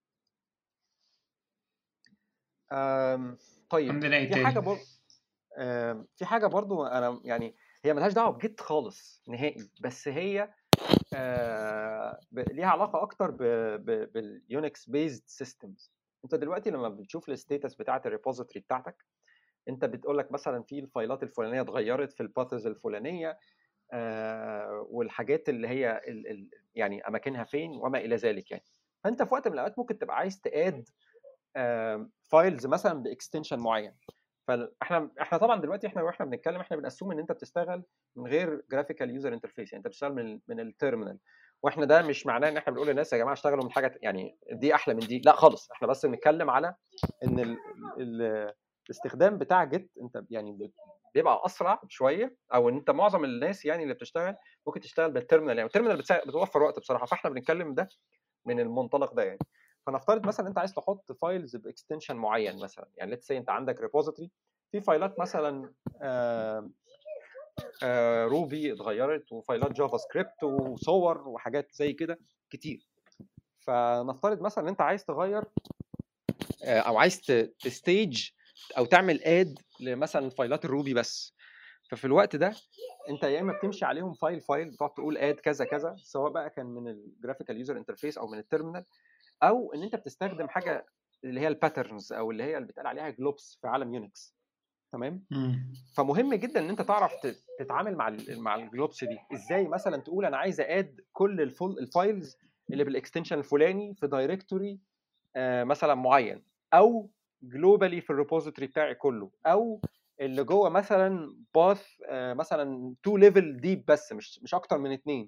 آم، طيب عندنا ايه في حاجه تاني؟ برضو آم، في حاجه برضو انا يعني هي ملهاش دعوه بجيت خالص نهائي بس هي آه، ب- ليها علاقه اكتر باليونكس بيزد سيستمز انت دلوقتي لما بتشوف الستيتس بتاعه الريبوزيتوري بتاعتك انت بتقول لك مثلا في الفايلات الفلانيه اتغيرت في الباثز الفلانيه آه، والحاجات اللي هي ال ال يعني اماكنها فين وما الى ذلك يعني فانت في وقت من الاوقات ممكن تبقى عايز تاد فايلز مثلا باكستنشن معين فاحنا احنا طبعا دلوقتي احنا واحنا بنتكلم احنا بنأسوم ان انت بتشتغل من غير جرافيكال يوزر انترفيس يعني انت بتشتغل من من التيرمينال واحنا ده مش معناه ان احنا بنقول للناس يا جماعه اشتغلوا من حاجه يعني دي احلى من دي لا خالص احنا بس بنتكلم على ان ال ال الاستخدام بتاع جيت انت يعني ب- بيبقى اسرع شويه او ان انت معظم الناس يعني اللي بتشتغل ممكن تشتغل بالتيرمينال يعني التيرمينال بتسا- بتوفر وقت بصراحه فاحنا بنتكلم ده من المنطلق ده يعني فنفترض مثلا انت عايز تحط فايلز باكستنشن معين مثلا يعني ليتس سي انت عندك ريبوزيتوري في فايلات مثلا آه، آه، روبي اتغيرت وفايلات جافا سكريبت وصور وحاجات زي كده كتير فنفترض مثلا ان انت عايز تغير آه، او عايز ت- تستيج او تعمل اد لمثلا فايلات الروبي بس ففي الوقت ده انت يا اما بتمشي عليهم فايل فايل بتقعد تقول اد كذا كذا سواء بقى كان من الجرافيكال يوزر انترفيس او من التيرمينال او ان انت بتستخدم حاجه اللي هي الباترنز او اللي هي اللي بيتقال عليها جلوبس في عالم يونكس تمام مم. فمهم جدا ان انت تعرف ت- تتعامل مع ال مع الجلوبس دي ازاي مثلا تقول انا عايز اد كل الفول الفايلز اللي بالاكستنشن الفلاني في دايركتوري مثلا معين او جلوبالي في الريبوزيتوري بتاعي كله او اللي جوه مثلا باث مثلا تو ليفل ديب بس مش مش اكتر من اتنين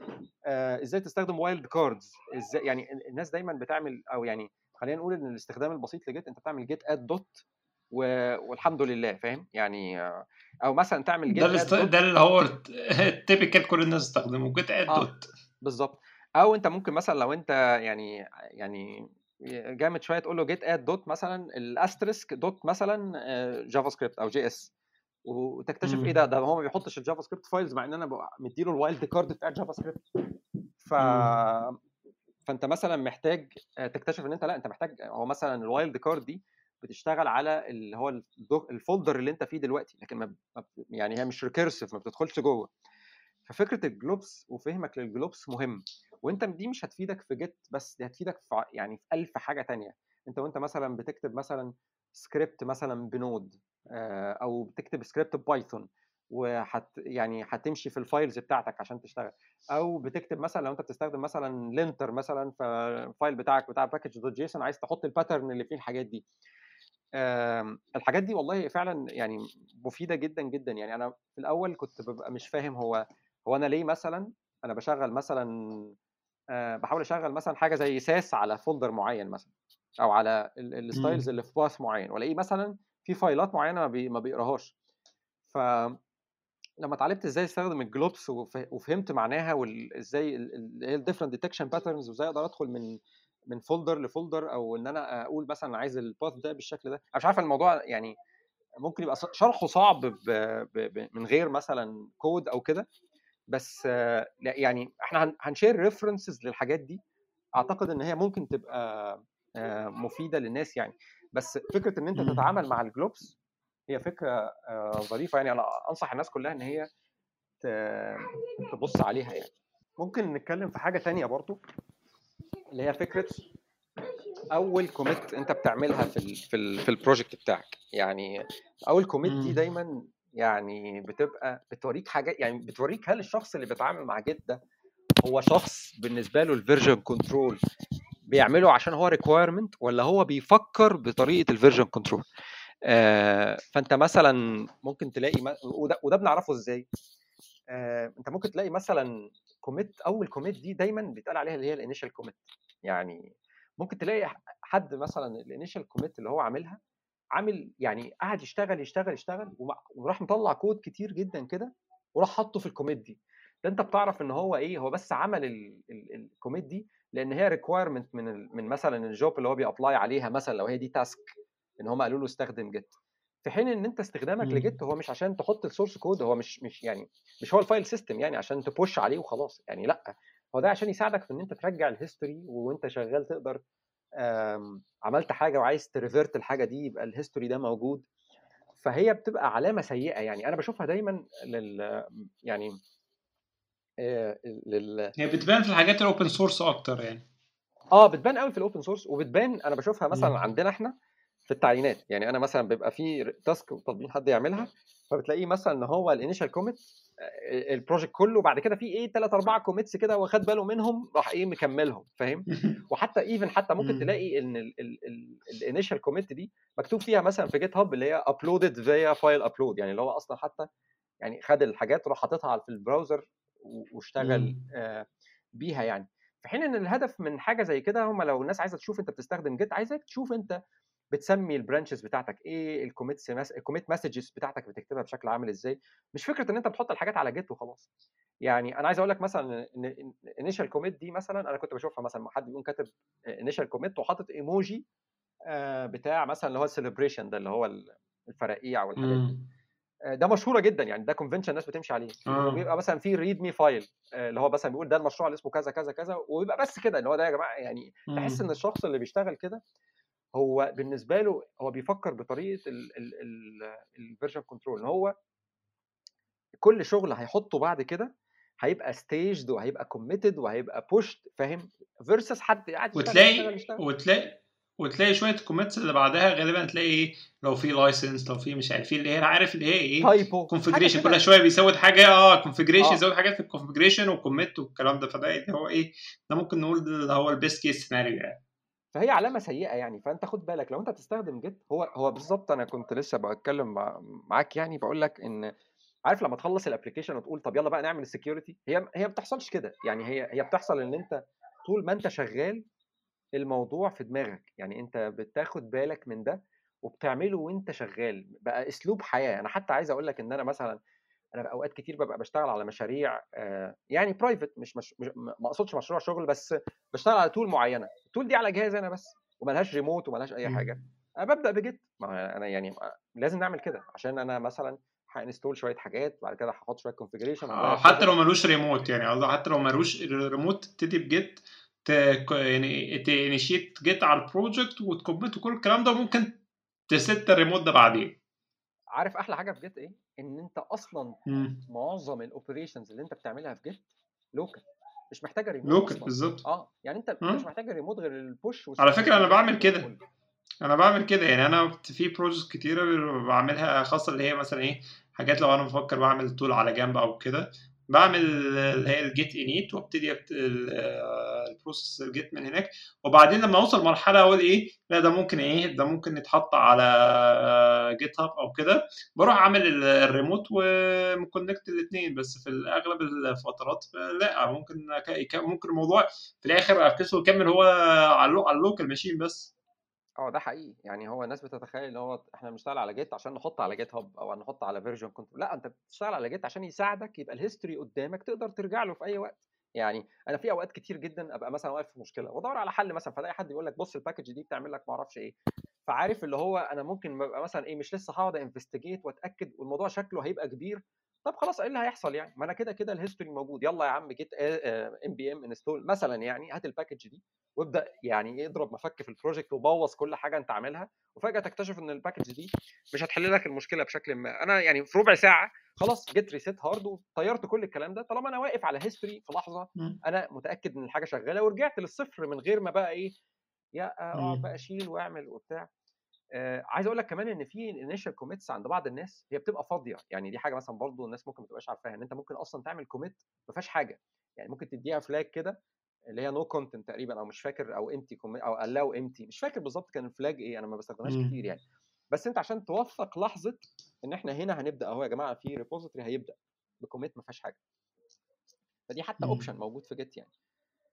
آه ازاي تستخدم وايلد كاردز ازاي يعني الناس دايما بتعمل او يعني خلينا نقول ان الاستخدام البسيط لجيت انت بتعمل جيت اد دوت والحمد لله فاهم يعني او مثلا تعمل جيت ده, الاست... ده اللي هو التيبيكال كل الناس تستخدمه جيت اد دوت بالظبط او انت ممكن مثلا لو انت يعني يعني جامد شويه تقول له جيت اد دوت مثلا الاستريسك دوت مثلا جافا سكريبت او جي اس وتكتشف ايه ده ده هو ما بيحطش الجافا سكريبت فايلز مع ان انا مديله الوايلد كارد بتاع الجافا سكريبت ف فانت مثلا محتاج تكتشف ان انت لا انت محتاج هو مثلا الوايلد كارد دي بتشتغل على اللي هو الفولدر اللي انت فيه دلوقتي لكن ما يعني هي مش ريكيرسيف ما بتدخلش جوه ففكره الجلوبس وفهمك للجلوبس مهم وانت دي مش هتفيدك في جيت بس دي هتفيدك في يعني في ألف حاجه تانية انت وانت مثلا بتكتب مثلا سكريبت مثلا بنود او بتكتب سكريبت ببايثون وحت يعني هتمشي في الفايلز بتاعتك عشان تشتغل او بتكتب مثلا لو انت بتستخدم مثلا لينتر مثلا فالفايل بتاعك بتاع باكج دوت جيسون عايز تحط الباترن اللي فيه الحاجات دي الحاجات دي والله فعلا يعني مفيده جدا جدا يعني انا في الاول كنت ببقى مش فاهم هو هو انا ليه مثلا انا بشغل مثلا بحاول اشغل مثلا حاجه زي ساس على فولدر معين مثلا او على الستايلز اللي في باث معين والاقيه مثلا في فايلات معينه ما بيقراهاش ف لما اتعلمت ازاي استخدم الجلوبس وفهمت معناها وازاي اللي هي الديفرنت ديتكشن باترنز وازاي اقدر ادخل من من فولدر لفولدر او ان انا اقول مثلا عايز الباث ده بالشكل ده انا مش عارف الموضوع يعني ممكن يبقى شرحه صعب ب ب ب من غير مثلا كود او كده بس يعني احنا هنشير ريفرنسز للحاجات دي اعتقد ان هي ممكن تبقى مفيده للناس يعني بس فكره ان انت تتعامل مع الجلوبس هي فكره ظريفه يعني انا انصح الناس كلها ان هي تبص عليها يعني ممكن نتكلم في حاجه تانية برضو اللي هي فكره اول كوميت انت بتعملها في ال في ال في البروجكت بتاعك يعني اول كوميت دي دايما يعني بتبقى بتوريك حاجات يعني بتوريك هل الشخص اللي بيتعامل مع جيت ده هو شخص بالنسبه له الفيرجن كنترول بيعمله عشان هو ريكوايرمنت ولا هو بيفكر بطريقه الفيرجن كنترول آه فانت مثلا ممكن تلاقي وده, وده بنعرفه ازاي آه انت ممكن تلاقي مثلا كوميت اول كوميت دي دايما بيتقال عليها اللي هي الانيشال كوميت يعني ممكن تلاقي حد مثلا الانيشال كوميت اللي هو عاملها عامل يعني قاعد يشتغل يشتغل يشتغل وراح مطلع كود كتير جدا كده وراح حاطه في الكوميت دي ده انت بتعرف ان هو ايه هو بس عمل الكوميت دي لان هي ريكوايرمنت من من مثلا الجوب اللي هو بيابلاي عليها مثلا لو هي دي تاسك ان هم قالوا له استخدم جيت في حين ان انت استخدامك إمم. لجيت هو مش عشان تحط السورس كود هو مش مش يعني مش هو الفايل سيستم يعني عشان تبوش عليه وخلاص يعني لا هو ده عشان يساعدك في ان انت ترجع الهيستوري وانت شغال تقدر عملت حاجه وعايز تريفيرت الحاجه دي يبقى الهيستوري ده موجود فهي بتبقى علامه سيئه يعني انا بشوفها دايما لل يعني لل هي بتبان في الحاجات الاوبن سورس اكتر يعني اه بتبان قوي في الاوبن سورس وبتبان انا بشوفها مثلا إمم. عندنا احنا في التعيينات يعني انا مثلا بيبقى في تاسك طالبين حد يعملها فبتلاقيه مثلا ان هو الانيشال كوميت البروجكت كله بعد كده في ايه ثلاث اربع كوميتس كده واخد باله منهم راح ايه مكملهم فاهم وحتى ايفن حتى ممكن إمم. تلاقي ان الانيشال كوميت دي مكتوب فيها مثلا في جيت هاب اللي هي ابلودد فيا فايل ابلود يعني اللي هو اصلا حتى يعني خد الحاجات وراح حاططها في البراوزر واشتغل إمم. آه بيها يعني في حين ان الهدف من حاجه زي كده هم لو الناس عايزه تشوف انت بتستخدم جيت عايزك تشوف انت بتسمي البرانشز بتاعتك ايه الكوميتس الكوميت مسجز بتاعتك بتكتبها بشكل عامل ازاي مش فكره ان انت بتحط الحاجات على جيت وخلاص يعني انا عايز اقول لك مثلا ان انيشال كوميت دي مثلا انا كنت بشوفها مثلا حد بيكون كاتب انيشال كوميت وحاطط ايموجي بتاع مثلا اللي هو السليبريشن ده اللي هو الفرقيع والحاجات دي ده مشهوره جدا يعني ده كونفنشن الناس بتمشي عليه آه. وبيبقى مثلا في ريد مي فايل اللي هو مثلا بيقول ده المشروع اللي اسمه كذا كذا كذا ويبقى بس كده اللي هو ده يا جماعه يعني تحس ان إمم. الشخص اللي بيشتغل كده هو بالنسبه له هو بيفكر بطريقه الفيرجن كنترول ان هو كل شغل هيحطه بعد كده هيبقى ستيجد وهيبقى كوميتد وهيبقى بوشد فاهم فيرسس حد قاعد يشتغل وتلاقي يشتغل يشتغل وتلاقي وتلاقي شويه كومنتس اللي بعدها غالبا تلاقي ايه لو في لايسنس لو في مش عارف ايه اللي هي عارف اللي هي ايه تايبو كونفجريشن حاجة كده. كل شويه بيزود حاجه اه كونفجريشن آه. يزود حاجات في الكونفجريشن والكوميت والكلام ده فده اللي هو ايه ده ممكن نقول ده اللي هو البيست كيس سيناريو يعني فهي علامه سيئه يعني فانت خد بالك لو انت بتستخدم جيت هو هو بالظبط انا كنت لسه بتكلم مع- معاك يعني بقول لك ان عارف لما تخلص الابلكيشن وتقول طب يلا بقى نعمل السكيورتي هي هي ما بتحصلش كده يعني هي هي بتحصل ان انت طول ما انت شغال الموضوع في دماغك يعني انت بتاخد بالك من ده وبتعمله وانت شغال بقى اسلوب حياه انا حتى عايز اقول لك ان انا مثلا انا في اوقات كتير ببقى بشتغل على مشاريع آه، يعني برايفت مش, مش, مش ما اقصدش مشروع شغل بس بشتغل على تول معينه التول دي على جهاز انا بس وملهاش ريموت وملهاش اي حاجه انا ببدا بجيت ما انا يعني لازم نعمل كده عشان انا مثلا هانستول شويه حاجات بعد كده هحط شويه كونفجريشن اه حتى لو ملوش ريموت يعني قصدي حتى لو ملوش ريموت تبتدي بجيت ت... يعني تنشيت جيت على البروجكت وتكومنت وكل الكلام ده ممكن تست الريموت ده بعدين عارف احلى حاجه في جيت ايه؟ ان انت اصلا مم. معظم الاوبريشنز اللي انت بتعملها في جيت لوكال مش محتاجه ريموت لوكال اصلا بالظبط اه يعني انت آه. مش محتاجه ريموت غير البوش على فكره انا بعمل كده والبول. انا بعمل كده يعني انا في بروجكت كتيره بعملها خاصه اللي هي مثلا ايه حاجات لو انا بفكر بعمل تول على جنب او كده بعمل اللي هي الجيت انيت وابتدي أبت- ال- آه، البروسيس الجيت من هناك وبعدين لما اوصل مرحله اقول ايه لا ده ممكن ايه ده ممكن يتحط على جيت هاب او كده بروح اعمل ال- الريموت ومكونكت الاثنين بس في اغلب الفترات لا ممكن أك- ممكن الموضوع في الاخر افكسه ويكمل هو على اللو- على اللوكال ماشين بس اه ده حقيقي يعني هو الناس بتتخيل ان هو احنا بنشتغل على جيت عشان نحط على جيت هاب او نحط على فيرجن كنترول لا انت بتشتغل على جيت عشان يساعدك يبقى الهيستوري قدامك تقدر ترجع له في اي وقت يعني انا في اوقات كتير جدا ابقى مثلا واقف في مشكله وادور على حل مثلا فلاقي حد يقول لك بص الباكج دي بتعمل لك ما اعرفش ايه فعارف اللي هو انا ممكن ببقى مثلا ايه مش لسه هقعد انفستيجيت واتاكد والموضوع شكله هيبقى كبير طب خلاص ايه اللي هيحصل يعني ما انا كده كده الهيستوري موجود يلا يا عم جيت ام بي ام انستول مثلا يعني هات الباكج دي وابدا يعني اضرب مفك في البروجكت وبوظ كل حاجه انت عاملها وفجاه تكتشف ان الباكج دي مش هتحل لك المشكله بشكل ما انا يعني في ربع ساعه خلاص جيت ريسيت هارد وطيرت كل الكلام ده طالما انا واقف على هيستوري في لحظه مم. انا متاكد ان الحاجه شغاله ورجعت للصفر من غير ما بقى ايه يا اقعد مم. بقى اشيل واعمل وبتاع آه عايز اقول لك كمان ان في انيشال كوميتس عند بعض الناس هي بتبقى فاضيه يعني دي حاجه مثلا برضو الناس ممكن ما تبقاش عارفاها ان انت ممكن اصلا تعمل كوميت ما فيهاش حاجه يعني ممكن تديها فلاج كده اللي هي نو كونتنت تقريبا او مش فاكر او امتي او allow امتي مش فاكر بالظبط كان الفلاج ايه انا ما بستخدمهاش مم. كتير يعني بس انت عشان توثق لحظه ان احنا هنا هنبدا اهو يا جماعه في ريبوزيتوري هيبدا بكوميت ما فيهاش حاجه فدي حتى مم. اوبشن موجود في جيت يعني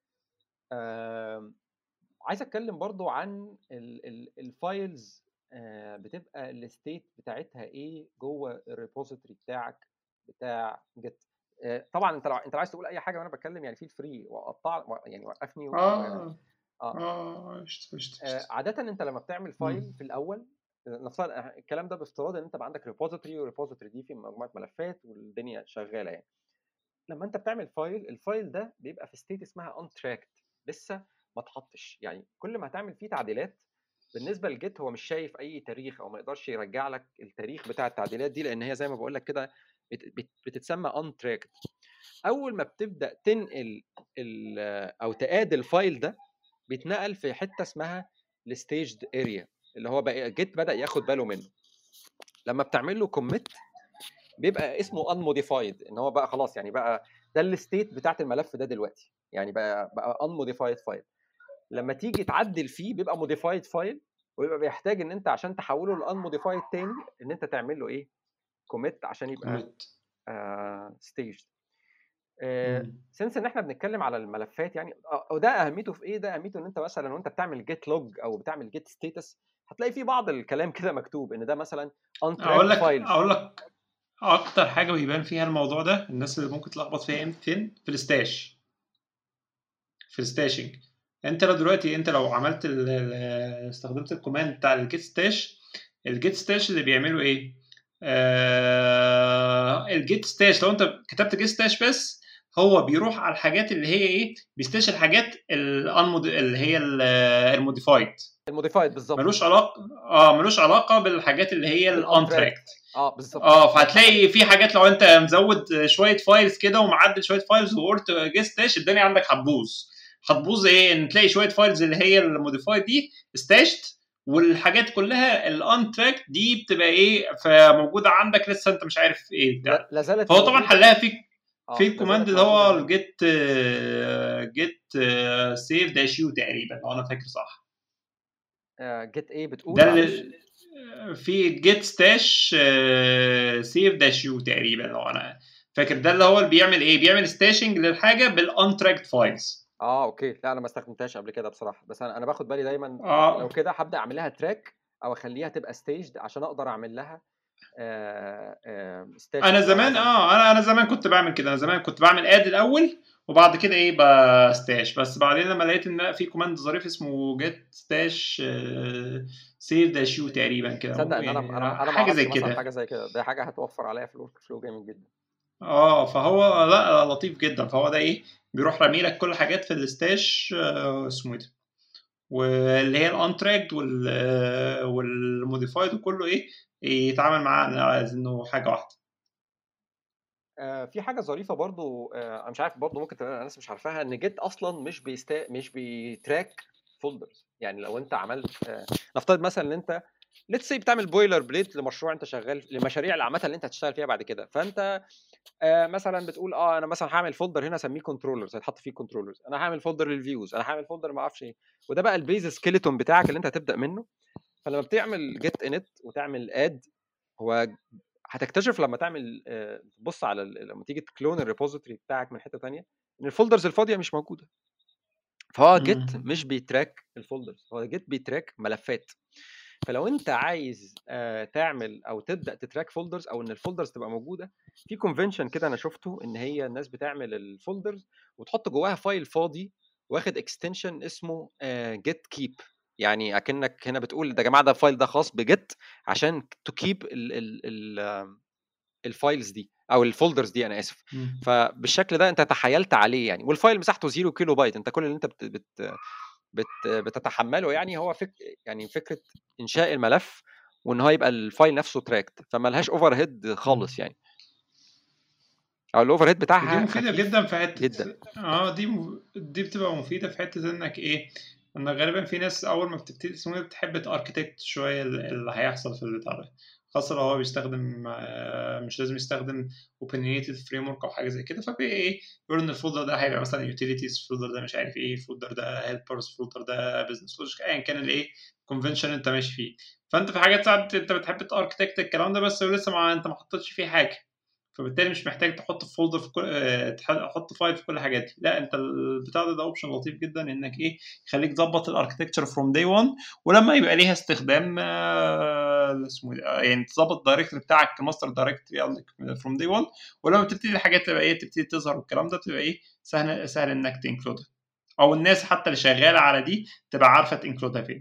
آم، عايز اتكلم برضو عن ال- ال- الفايلز آه، بتبقى الستيت بتاعتها ايه جوه الريبوزيتوري بتاعك بتاع جيت طبعا انت لو انت لو عايز تقول اي حاجه وانا بتكلم يعني في فري وقطع يعني وقفني و... اه اه اه قشطة قشطة آه، قشطة. عاده انت لما بتعمل فايل مم. في الاول نفترض الكلام ده بافتراض ان انت بقى عندك ريبوزيتوري والريبوزيتوري دي في مجموعه ملفات والدنيا شغاله يعني لما انت بتعمل فايل الفايل ده بيبقى في ستيت اسمها ان تراكت لسه ما اتحطش يعني كل ما هتعمل فيه تعديلات بالنسبه لجيت هو مش شايف اي تاريخ او ما يقدرش يرجع لك التاريخ بتاع التعديلات دي لان هي زي ما بقول لك كده بت- بت- بتتسمى ان تراكت اول ما بتبدا تنقل ال- او تقاد الفايل ده بيتنقل في حته اسمها الستيجد اريا اللي هو بقى جيت بدا ياخد باله منه لما بتعمل له كوميت بيبقى اسمه unmodified ان هو بقى خلاص يعني بقى ده الستيت بتاعت الملف ده دلوقتي يعني بقى بقى unmodified فايل لما تيجي تعدل فيه بيبقى modified فايل ويبقى بيحتاج ان انت عشان تحوله ل unmodified تاني ان انت تعمل له ايه كوميت عشان يبقى commit. ستيج مم. سنس ان احنا بنتكلم على الملفات يعني آه، وده اهميته في ايه ده اهميته ان انت مثلا وانت بتعمل جيت لوج او بتعمل جيت ستيتس هتلاقي في بعض الكلام كده مكتوب ان ده مثلا اقول untracked لك files اقول لك اكتر حاجه بيبان فيها الموضوع ده الناس اللي ممكن تلخبط فيها إم- فين في الستاش في الستاشنج انت لو دلوقتي انت لو عملت ال- ال- استخدمت الكوماند بتاع الجيت ستاش الجيت ستاش اللي بيعملوا ايه آه الجيت ستاش لو انت كتبت جيت ستاش بس هو بيروح على الحاجات اللي هي ايه بيستاش الحاجات الانمود اللي هي الموديفايد الموديفايد بالظبط ملوش علاقه اه ملوش علاقه بالحاجات اللي هي ال الانتراكت اه بالظبط اه فهتلاقي في حاجات لو انت مزود شويه فايلز كده ومعدل شويه فايلز وقلت جيت الدنيا عندك هتبوظ هتبوظ ايه ان تلاقي شويه فايلز اللي هي الموديفايد دي استاشت والحاجات كلها الان تراك دي بتبقى ايه فموجوده عندك لسه انت مش عارف ايه بتاع لا- لا زالت فهو طبعا موجودة. حلها في آه، في لا الكوماند زالت اللي هو موجودة. الجيت جيت سيف داش يو تقريبا لو انا فاكر صح آه، جيت ايه بتقول ده معلش؟ اللي في جيت ستاش سيف داش يو تقريبا لو انا فاكر ده اللي هو اللي بيعمل ايه بيعمل ستاشنج للحاجه بالانتراكت فايلز اه اوكي لا انا ما استخدمتهاش قبل كده بصراحه بس انا انا باخد بالي دايما آه. لو كده هبدا اعمل لها تراك او اخليها تبقى ستيجد عشان اقدر اعمل لها آه آه staging انا أو زمان مثلاً- اه انا انا زمان كنت بعمل كده انا زمان كنت بعمل اد الاول وبعد كده ايه بستاش بس بعدين لما لقيت ان لا في كوماند ظريف اسمه جيت ستاش سيف داش يو تقريبا كده تصدق ان انا يعني انا انا ما حاجه زي اعرفش مثلا كده حاجه زي كده ده حاجه هتوفر عليا في الورك فلو جامد جدا اه فهو لا لطيف جدا فهو ده ايه بيروح رامي لك كل حاجات في الستاش آه، اسمه ايه ده واللي هي الانتراكت وال والموديفايد وكله ايه يتعامل معاه على انه حاجه واحده آه، في حاجه ظريفه برضو آه، انا مش عارف برضو ممكن تبقى الناس مش عارفاها ان جيت اصلا مش بيستا مش بيتراك فولدرز يعني لو انت عملت آه، نفترض مثلا ان انت ليتس سي بتعمل بويلر بليت لمشروع انت شغال لمشاريع العامه اللي انت هتشتغل فيها بعد كده فانت آه، مثلا بتقول اه انا مثلا هعمل فولدر هنا اسميه كنترولرز هيتحط فيه كنترولرز انا هعمل فولدر للفيوز انا هعمل فولدر ما اعرفش ايه وده بقى البيز سكيلتون بتاعك اللي انت هتبدا منه فلما بتعمل جيت انت وتعمل اد هو هتكتشف لما تعمل آه، تبص على ال- لما تيجي تكلون الريبوزيتوري بتاعك من حته تانية ان الفولدرز الفاضيه مش موجوده فهو جيت مم. مش بيتراك الفولدرز هو جيت بيتراك ملفات فلو انت عايز آه، تعمل او تبدا تتراك فولدرز او ان الفولدرز تبقى موجوده في كونفنشن كده انا شفته ان هي الناس بتعمل الفولدرز وتحط جواها فايل فاضي واخد اكستنشن اسمه جيت كيب يعني اكنك هنا بتقول ده يا جماعه ده الفايل ده خاص بجيت عشان تو كيب الفايلز دي او الفولدرز دي انا اسف مم. فبالشكل ده انت تحايلت عليه يعني والفايل مساحته 0 كيلو بايت انت كل اللي انت بت بت بت بتتحمله يعني هو فك يعني فكره انشاء الملف وان هو يبقى الفايل نفسه تراكت فما لهاش اوفر هيد خالص يعني او الاوفر هيد ودي بتاعها مفيده خفيف جدا في حته جدا. اه دي م... دي بتبقى مفيده في حته انك ايه ان غالبا في ناس اول ما بتبتدي اسمه ايه بتحب تاركتكت شويه ال- اللي هيحصل في البتاع ده خاصه لو هو بيستخدم آه، مش لازم يستخدم اوبنيتد فريم ورك او حاجه زي كده فبي ايه يقول ان الفولدر ده هيبقى مثلا يوتيليتيز الفولدر ده مش عارف ايه الفولدر ده هيلبرز الفولدر ده بزنس لوجيك ايا كان الايه كونفنشن انت ماشي فيه فانت في حاجات ساعات انت بتحب تاركتكت الكلام ده بس لسه ما انت ما حطيتش فيه حاجه فبالتالي مش محتاج تحط في فولدر في كل آه، تحط فايل في كل الحاجات دي لا انت البتاع ده ده اوبشن لطيف جدا انك ايه يخليك تظبط الاركتكتشر فروم داي 1 ولما يبقى ليها استخدام آه، اسمه إيه ده؟ يعني تظبط الدايركتوري بتاعك الماستر دايركتوري قصدك فروم داي 1 ولما تبتدي الحاجات تبقى ايه تبتدي تظهر والكلام ده تبقى ايه سهل سهل انك تنكلودها او الناس حتى اللي شغاله على دي تبقى عارفه تنكلودها فين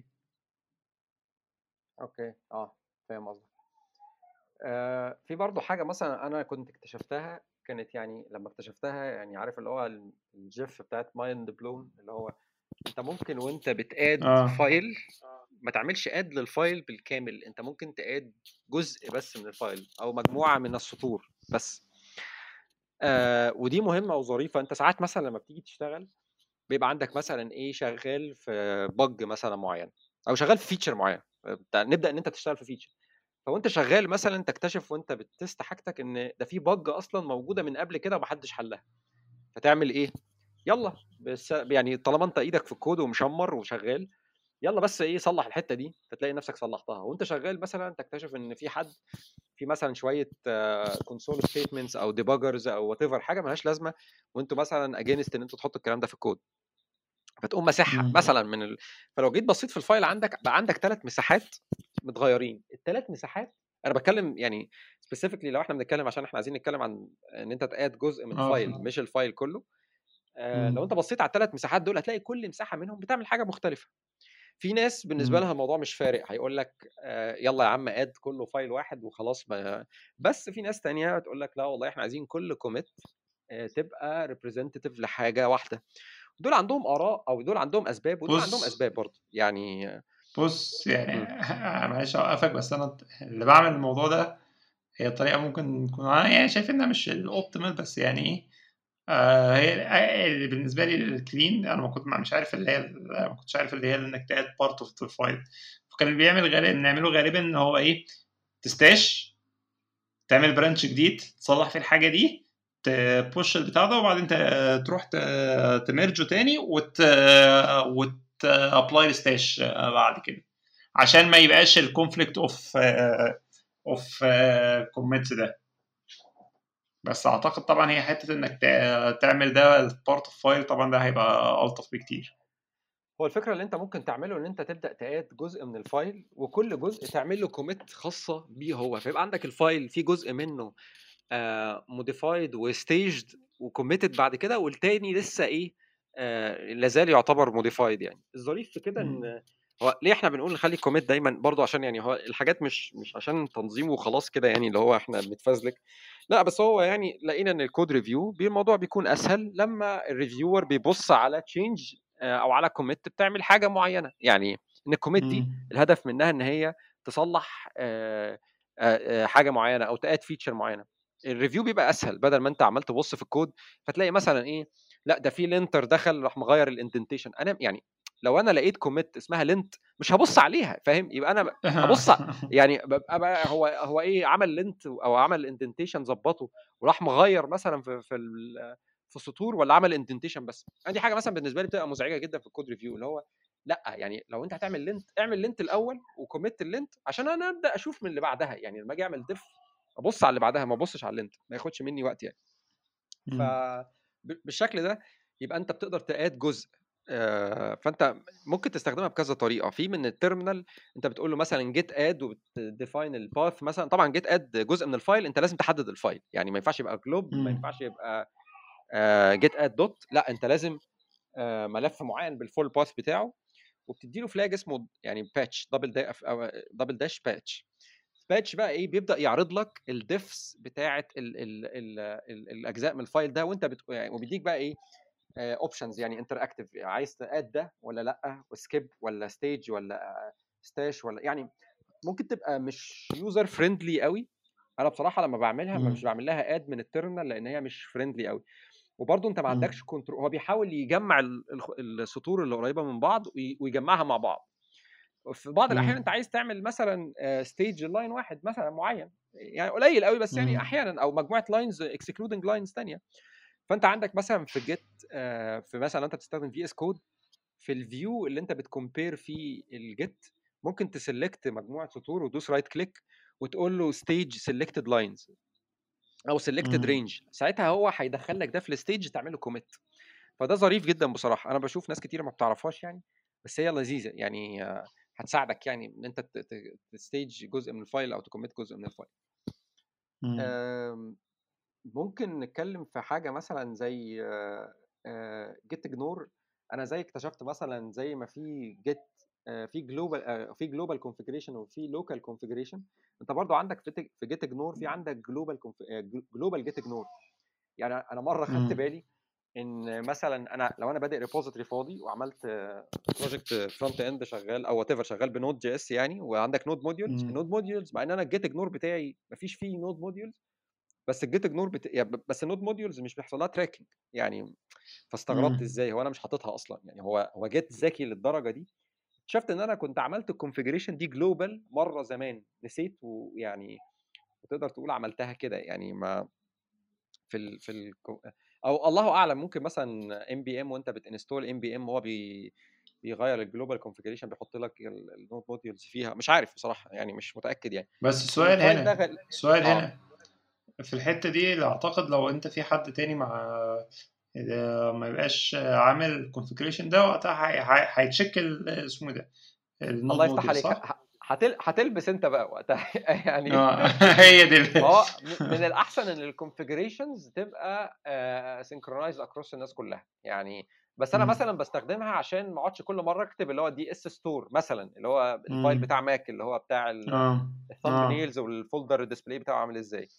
اوكي اه فاهم قصدك آه في برضو حاجه مثلا انا كنت اكتشفتها كانت يعني لما اكتشفتها يعني عارف اللي هو ال- الجيف بتاعت مايند بلون اللي هو انت ممكن وانت بتاد آه. فايل ما تعملش اد للفايل بالكامل انت ممكن تاد جزء بس من الفايل او مجموعه من السطور بس آه ودي مهمه وظريفه انت ساعات مثلا لما بتيجي تشتغل بيبقى عندك مثلا ايه شغال في بج مثلا معين او شغال في فيتشر معين بتاع- نبدا ان انت تشتغل في فيتشر فوانت شغال مثلا تكتشف وانت بتست حاجتك ان ده في بج اصلا موجوده من قبل كده ومحدش حلها فتعمل ايه يلا بس يعني طالما انت ايدك في الكود ومشمر وشغال يلا بس ايه صلح الحته دي فتلاقي نفسك صلحتها وانت شغال مثلا تكتشف ان في حد في مثلا شويه كونسول ستيتمنتس او ديباجرز او وات ايفر حاجه ملهاش لازمه وانتوا مثلا اجينست ان انتوا تحطوا الكلام ده في الكود فتقوم مسحها مم. مثلا من ال... فلو جيت بصيت في الفايل عندك بقى عندك ثلاث مساحات متغيرين الثلاث مساحات انا بتكلم يعني سبيسيفيكلي لو احنا بنتكلم عشان احنا عايزين نتكلم عن ان انت تقاد جزء من آه، فايل فاهم. مش الفايل كله آه مم. لو انت بصيت على الثلاث مساحات دول هتلاقي كل مساحه منهم بتعمل حاجه مختلفه في ناس بالنسبه مم. لها الموضوع مش فارق هيقول لك آه يلا يا عم اد كله فايل واحد وخلاص ما بس في ناس تانية هتقول لك لا والله احنا عايزين كل كوميت آه تبقى ريبريزنتيف لحاجه واحده دول عندهم اراء او دول عندهم اسباب ودول عندهم بص. اسباب برضه يعني بص يعني معلش اوقفك بس انا اللي بعمل الموضوع ده هي طريقه ممكن تكون انا يعني شايف انها مش الاوبتيمال بس يعني ايه آه هي اللي بالنسبه لي الكلين انا ما كنت مش عارف اللي هي ما كنتش عارف اللي هي انك تاد بارت اوف ذا فايل فكان اللي بيعمل غالبا نعمله غالبا ان هو ايه تستاش تعمل برانش جديد تصلح فيه الحاجه دي تبوش البتاع ده وبعدين ت- تروح ت- تمرجه تاني وت وت ابلاي ستاش بعد كده عشان ما يبقاش الكونفليكت اوف اوف كومنتس ده بس اعتقد طبعا هي حته انك تع- تعمل ده بارت اوف فايل طبعا ده هيبقى الطف بكتير هو الفكره اللي انت ممكن تعمله ان انت تبدا تاد جزء من الفايل وكل جزء تعمل له كوميت خاصه بيه هو فيبقى عندك الفايل في جزء منه موديفايد وستيجد وكوميتد بعد كده والتاني لسه ايه آه لازال يعتبر موديفايد يعني الظريف في كده مم. ان هو ليه احنا بنقول نخلي الكوميت دايما برضو عشان يعني هو الحاجات مش مش عشان تنظيم وخلاص كده يعني اللي هو احنا بنتفزلك لا بس هو يعني لقينا ان الكود ريفيو الموضوع بيكون اسهل لما الريفيور بيبص على تشينج او على كوميت بتعمل حاجه معينه يعني ان الكوميت دي مم. الهدف منها ان هي تصلح آه، آه، آه، حاجه معينه او تاد فيتشر معينه الريفيو بيبقى اسهل بدل ما انت عمال تبص في الكود فتلاقي مثلا ايه لا ده في لينتر دخل راح مغير الاندنتيشن انا يعني لو انا لقيت كوميت اسمها لينت مش هبص عليها فاهم يبقى انا هبص يعني ببقى بقى هو هو ايه عمل لينت او عمل اندنتيشن ظبطه وراح مغير مثلا في في ال- في السطور ولا عمل اندنتيشن بس أنا دي حاجه مثلا بالنسبه لي بتبقى مزعجه جدا في الكود ريفيو اللي هو لا يعني لو انت هتعمل لينت اعمل لينت الاول وكوميت اللينت عشان انا ابدا اشوف من اللي بعدها يعني لما اجي اعمل ديف ابص على اللي بعدها ما ابصش على اللينت ما ياخدش مني وقت يعني ف مم. ب- بالشكل ده يبقى انت بتقدر تقاد جزء آه، فانت ممكن تستخدمها بكذا طريقه في من التيرمينال انت بتقول له مثلا جيت اد وبتديفاين الباث مثلا طبعا جيت اد جزء من الفايل انت لازم تحدد الفايل يعني ما ينفعش يبقى جلوب ما مم. ينفعش يبقى جيت اد دوت لا انت لازم آه، ملف معين بالفول باث بتاعه وبتدي له فلاج اسمه يعني باتش دبل دا او دبل داش باتش باتش بقى ايه بيبدا يعرض لك الديفس بتاعه ال ال ال ال الاجزاء من الفايل ده وانت بت... يعني وبيديك بقى ايه اوبشنز يعني انتر اكتف عايز تاد ده ولا لا وسكيب ولا ستيج ولا ستاش ولا يعني ممكن تبقى مش يوزر فريندلي قوي انا بصراحه لما بعملها ما مش مم. بعمل لها اد من التيرمينال لان هي مش فريندلي قوي وبرضه انت ما مم. عندكش كنترول هو بيحاول يجمع ال- الخ- السطور اللي قريبه من بعض وي- ويجمعها مع بعض في بعض الاحيان مم. انت عايز تعمل مثلا ستيج لاين واحد مثلا معين يعني قليل قوي بس يعني مم. احيانا او مجموعه لاينز اكسكلودنج لاينز ثانيه فانت عندك مثلا في جيت في مثلا انت بتستخدم في اس كود في الفيو اللي انت بتكومبير فيه الجيت ممكن تسلكت مجموعه سطور وتدوس رايت كليك وتقول له ستيج سيلكتد لاينز او سيلكتد مم. رينج ساعتها هو هيدخل لك ده في الستيج تعمله كوميت فده ظريف جدا بصراحه انا بشوف ناس كتير ما بتعرفهاش يعني بس هي لذيذه يعني آه، هتساعدك يعني ان انت ت- ت- تستيج جزء من الفايل او تكوميت جزء من الفايل مم. آم، ممكن نتكلم في حاجه مثلا زي جيت اجنور انا زي اكتشفت مثلا زي ما في جيت في جلوبال في جلوبال كونفيجريشن وفي لوكال كونفيجريشن انت برضو عندك في في جيت اجنور في عندك جلوبال جلوبال جيت اجنور يعني انا مره خدت مم. بالي ان مثلا انا لو انا بادئ ريبوزيتوري فاضي وعملت بروجكت فرونت اند شغال او وات ايفر شغال بنود جي اس يعني وعندك نود موديولز مم. النود موديولز مع ان انا الجيت اجنور بتاعي مفيش فيه نود موديولز بس الجيت اجنور بت... يعني ب- بس النود موديولز مش بيحصل لها تراكنج يعني فاستغربت مم. ازاي هو انا مش حاططها اصلا يعني هو هو جيت ذكي للدرجه دي اكتشفت ان انا كنت عملت الكونفيجريشن دي جلوبال مره زمان نسيت ويعني وتقدر تقول عملتها كده يعني ما في ال في ال او الله اعلم ممكن مثلا ام بي ام وانت بتنستول ام بي ام هو بي بيغير الجلوبال كونفيجريشن بيحط لك النود موديولز فيها مش عارف بصراحه يعني مش متاكد يعني بس لان السؤال الفايل ده هنا غل... السؤال اه هنا في الحتة دي اعتقد لو انت في حد تاني مع إذا ما يبقاش عامل الكونفيجريشن ده وقتها هي- هي- هيتشيك ال- اسمه ده النود الله يفتح موديول عليك صح؟ ه- هتل... هتلبس انت بقى وقتها يعني اه هي دي ال- هو م- من الاحسن ان الكونفيجريشنز تبقى سينكرونايز اكروس الناس كلها يعني بس انا مم. مثلا بستخدمها عشان ما اقعدش كل مره اكتب اللي هو دي اس ستور مثلا اللي هو الفايل مم. بتاع ماك اللي هو بتاع ال- اه الثامب اه نيلز والفولدر ديسبلاي بتاعه عامل ازاي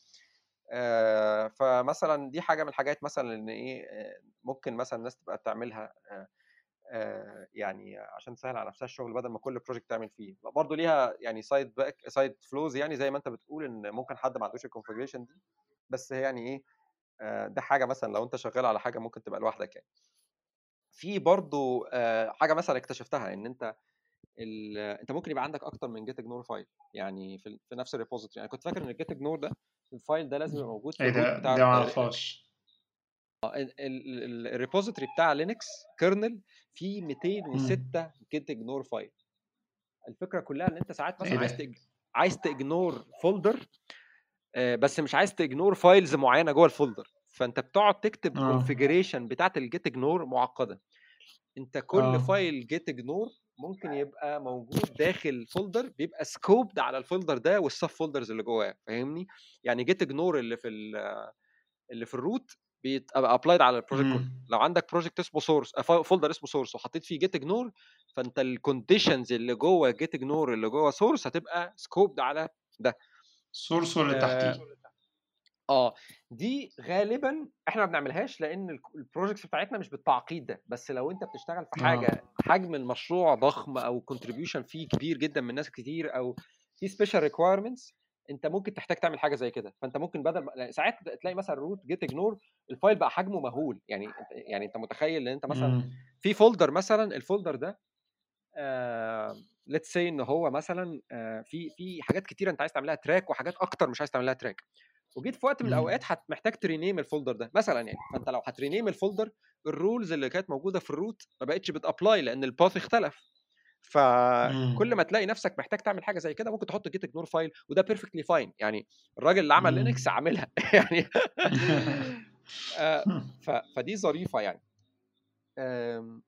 آه، فمثلا دي حاجه من الحاجات مثلا ان ايه آه، ممكن مثلا الناس تبقى بتعملها آه، آه، يعني عشان تسهل على نفسها الشغل بدل ما كل بروجكت تعمل فيه برضه ليها يعني سايد باك سايد فلوز يعني زي ما انت بتقول ان ممكن حد ما عندوش الكونفجريشن دي بس هي يعني ايه آه، ده حاجه مثلا لو انت شغال على حاجه ممكن تبقى لوحدك يعني في برضه آه، حاجه مثلا اكتشفتها ان انت ال... انت ممكن يبقى عندك اكتر من جيت اجنور فايل يعني في, في نفس الريبوزيتوري انا كنت فاكر ان الجيت اجنور ده الفايل ده لازم يبقى موجود في ايه الروت ده بتاع ده ال- معرفهاش الريبوزيتوري بتاع لينكس كيرنل فيه مم. 206 جيت اجنور فايل الفكره كلها ان انت ساعات ايه مثلا عايز ده تج... عايز تجنور فولدر بس مش عايز تجنور فايلز معينه جوه الفولدر فانت بتقعد تكتب اه كونفيجريشن بتاعت الجيت اجنور معقده انت كل اه فايل جيت اجنور ممكن يبقى موجود داخل فولدر بيبقى سكوبد على الفولدر ده والسب فولدرز اللي جواه فاهمني يعني جيت اجنور اللي في ال- اللي في الروت بيبقى ابلايد على البروجكت كله امم لو عندك بروجكت اسمه سورس فولدر اسمه سورس وحطيت فيه جيت اجنور فانت الكونديشنز اللي جوه جيت اجنور اللي جوه سورس هتبقى سكوبد على ده سورس واللي آه تحتيه اه دي غالبا احنا ما بنعملهاش لان ال- البروجكتس بتاعتنا مش بالتعقيد ده بس لو انت بتشتغل في اه حاجه حجم المشروع ضخم او كونتريبيوشن فيه كبير جدا من ناس كتير او في سبيشال ريكويرمنتس انت ممكن تحتاج تعمل حاجه زي كده فانت ممكن بدل ما- يعني ساعات تلاقي مثلا روت جيت اجنور الفايل بقى حجمه مهول يعني انت- يعني انت متخيل ان انت مثلا امم في فولدر مثلا الفولدر ده ليتس سي ان هو مثلا آه، في في حاجات كتيره انت عايز تعملها تراك وحاجات اكتر مش عايز تعملها تراك وجيت في وقت من امم الاوقات هت- محتاج ترينيم الفولدر ده مثلا يعني فانت لو هترينيم الفولدر الرولز اللي كانت موجوده في الروت ما بقتش بتابلاي لان الباث اختلف فكل امم ما تلاقي نفسك محتاج تعمل حاجه زي كده ممكن تحط جيت اجنور فايل وده بيرفكتلي فاين يعني الراجل اللي عمل لينكس امم عاملها يعني آه، ف- فدي ظريفه يعني آم،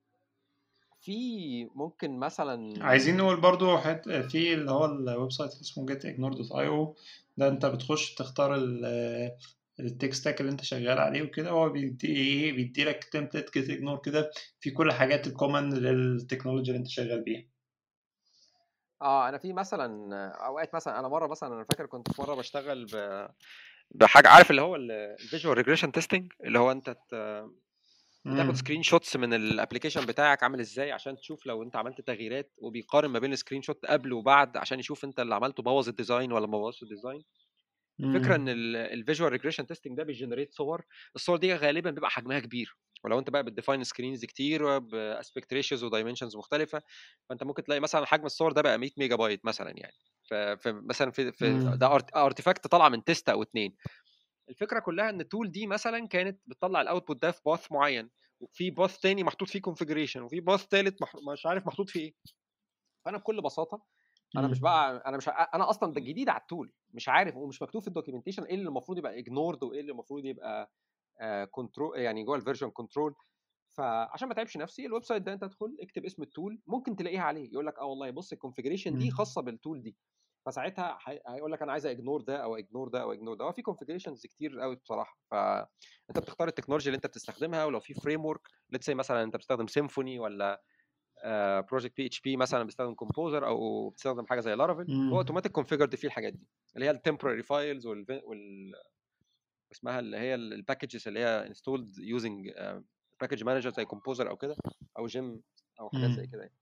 في ممكن مثلا عايزين نقول برضو حت... في اللي هو الويب سايت اللي اسمه getignore.io ده انت بتخش تختار ال التك ستاك اللي انت شغال عليه وكده هو بيدي ايه بيدي لك تمبلت جيت اجنور كده في كل حاجات الكومن للتكنولوجيا اللي انت شغال بيها اه انا في مثلا اوقات مثلا انا مره مثلا انا فاكر كنت في مره بشتغل ب... بحاجه عارف اللي هو الفيجوال ريجريشن تيستنج اللي هو انت ت... بتاخد امم سكرين شوتس من الابلكيشن بتاعك عامل ازاي عشان تشوف لو انت عملت تغييرات وبيقارن ما بين السكرين شوت قبل وبعد عشان يشوف انت اللي عملته بوظ الديزاين ولا ما بوظش الديزاين الفكره ان امم الفيجوال ريجريشن تيستنج ده بيجنريت صور الصور دي غالبا بيبقى حجمها كبير ولو انت بقى بتديفاين سكرينز كتير باسبكت ريشيوز ودايمنشنز مختلفه فانت ممكن تلاقي مثلا حجم الصور ده بقى 100 ميجا بايت مثلا يعني ف- فمثلا في في ده امم ارتفاكت طالعه من تيست او اتنين الفكره كلها ان التول دي مثلا كانت بتطلع الاوتبوت ده في باث معين وفي باث تاني محطوط فيه كونفيجريشن وفي باث تالت مح... مش عارف محطوط فيه ايه فانا بكل بساطه انا مش بقى انا مش انا اصلا ده جديد على التول مش عارف ومش مكتوب في الدوكيومنتيشن ايه اللي المفروض يبقى اجنورد وايه اللي المفروض يبقى كنترول يعني جوه الفيرجن كنترول فعشان ما تعبش نفسي الويب سايت ده انت تدخل اكتب اسم التول ممكن تلاقيها عليه يقول لك اه والله بص الكونفيجريشن دي خاصه بالتول دي فساعتها هي- هيقول لك انا عايز اجنور ده او اجنور ده او اجنور ده هو في كونفيجريشنز كتير قوي بصراحه فانت بتختار التكنولوجيا اللي انت بتستخدمها ولو في فريم ورك ليتس سي مثلا انت بتستخدم سيمفوني ولا بروجكت بي اتش بي مثلا بيستخدم كومبوزر او بتستخدم حاجه زي لارافيل هو امم اوتوماتيك كونفيجرد فيه الحاجات دي اللي هي التمبراري فايلز وال وال اسمها اللي هي الباكجز اللي هي انستولد يوزنج باكج مانجر زي كومبوزر او كده او جيم او حاجات زي كده يعني.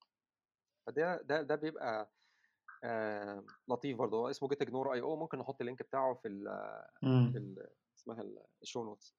فده ده ده بيبقى آه لطيف برضه هو اسمه جيت اجنور اي او ممكن نحط اللينك بتاعه في ال في امم ال اسمها الشو نوتس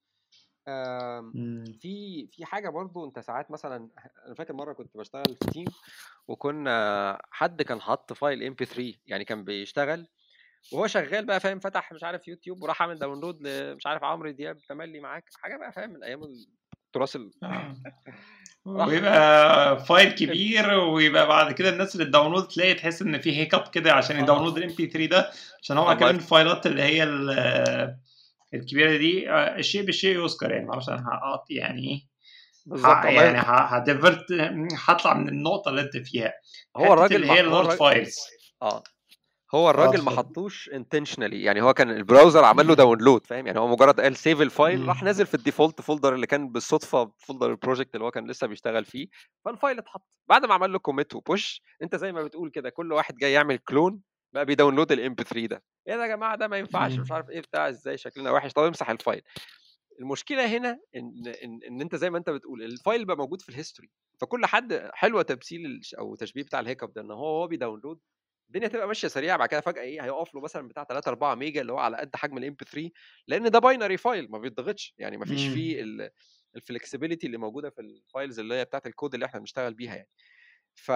في في حاجه برضو انت ساعات مثلا انا فاكر مره كنت بشتغل في تيم وكنا حد كان حط فايل ام بي 3 يعني كان بيشتغل وهو شغال بقى فاهم فتح مش عارف يوتيوب وراح عامل داونلود مش عارف عمرو دياب تملي معاك حاجه بقى فاهم من ايام التراث ال... راح ويبقى فايل كبير ويبقى بعد كده الناس اللي الداونلود تلاقي تحس ان في هيكب كده عشان يداونلود الام بي 3 ده عشان هو الله كمان يفتح الفايلات اللي هي ال- الكبيره دي آه، الشيء بالشيء يذكر يعني معرفش انا هقط يعني ايه بالظبط ه- الله يعني يفتح ه- هديفرت هطلع من النقطه اللي انت فيها هو حته الراجل اللي ما هي هو اللارج الراجل فايلز اه هو اه الراجل ما اتفضل حطوش intentionally يعني هو كان البراوزر عمل له داونلود فاهم يعني هو مجرد قال سيف الفايل راح مم. نازل في الديفولت فولدر اللي كان بالصدفه فولدر البروجكت اللي هو كان لسه بيشتغل فيه فالفايل اتحط بعد ما عمل له كوميت وبوش انت زي ما بتقول كده كل واحد جاي يعمل كلون بقى بيداونلود الام بي 3 ده ايه ده يا جماعه ده ما ينفعش مش مم. عارف ايه بتاع ازاي شكلنا وحش طب امسح الفايل المشكله هنا ان ان, إن انت زي ما انت بتقول الفايل بقى موجود في الهيستوري فكل حد حلوه تمثيل الش- او تشبيه بتاع الهيكب ده ان هو هو بيداونلود الدنيا تبقى ماشيه سريعه بعد كده فجاه ايه هيقف له مثلا بتاع 3 4 ميجا اللي هو على قد حجم الام بي 3 لان ده باينري فايل ما بيتضغطش يعني ما فيش مم. فيه الفلكسبيليتي اللي موجوده في الفايلز اللي هي بتاعت الكود اللي احنا بنشتغل بيها يعني ف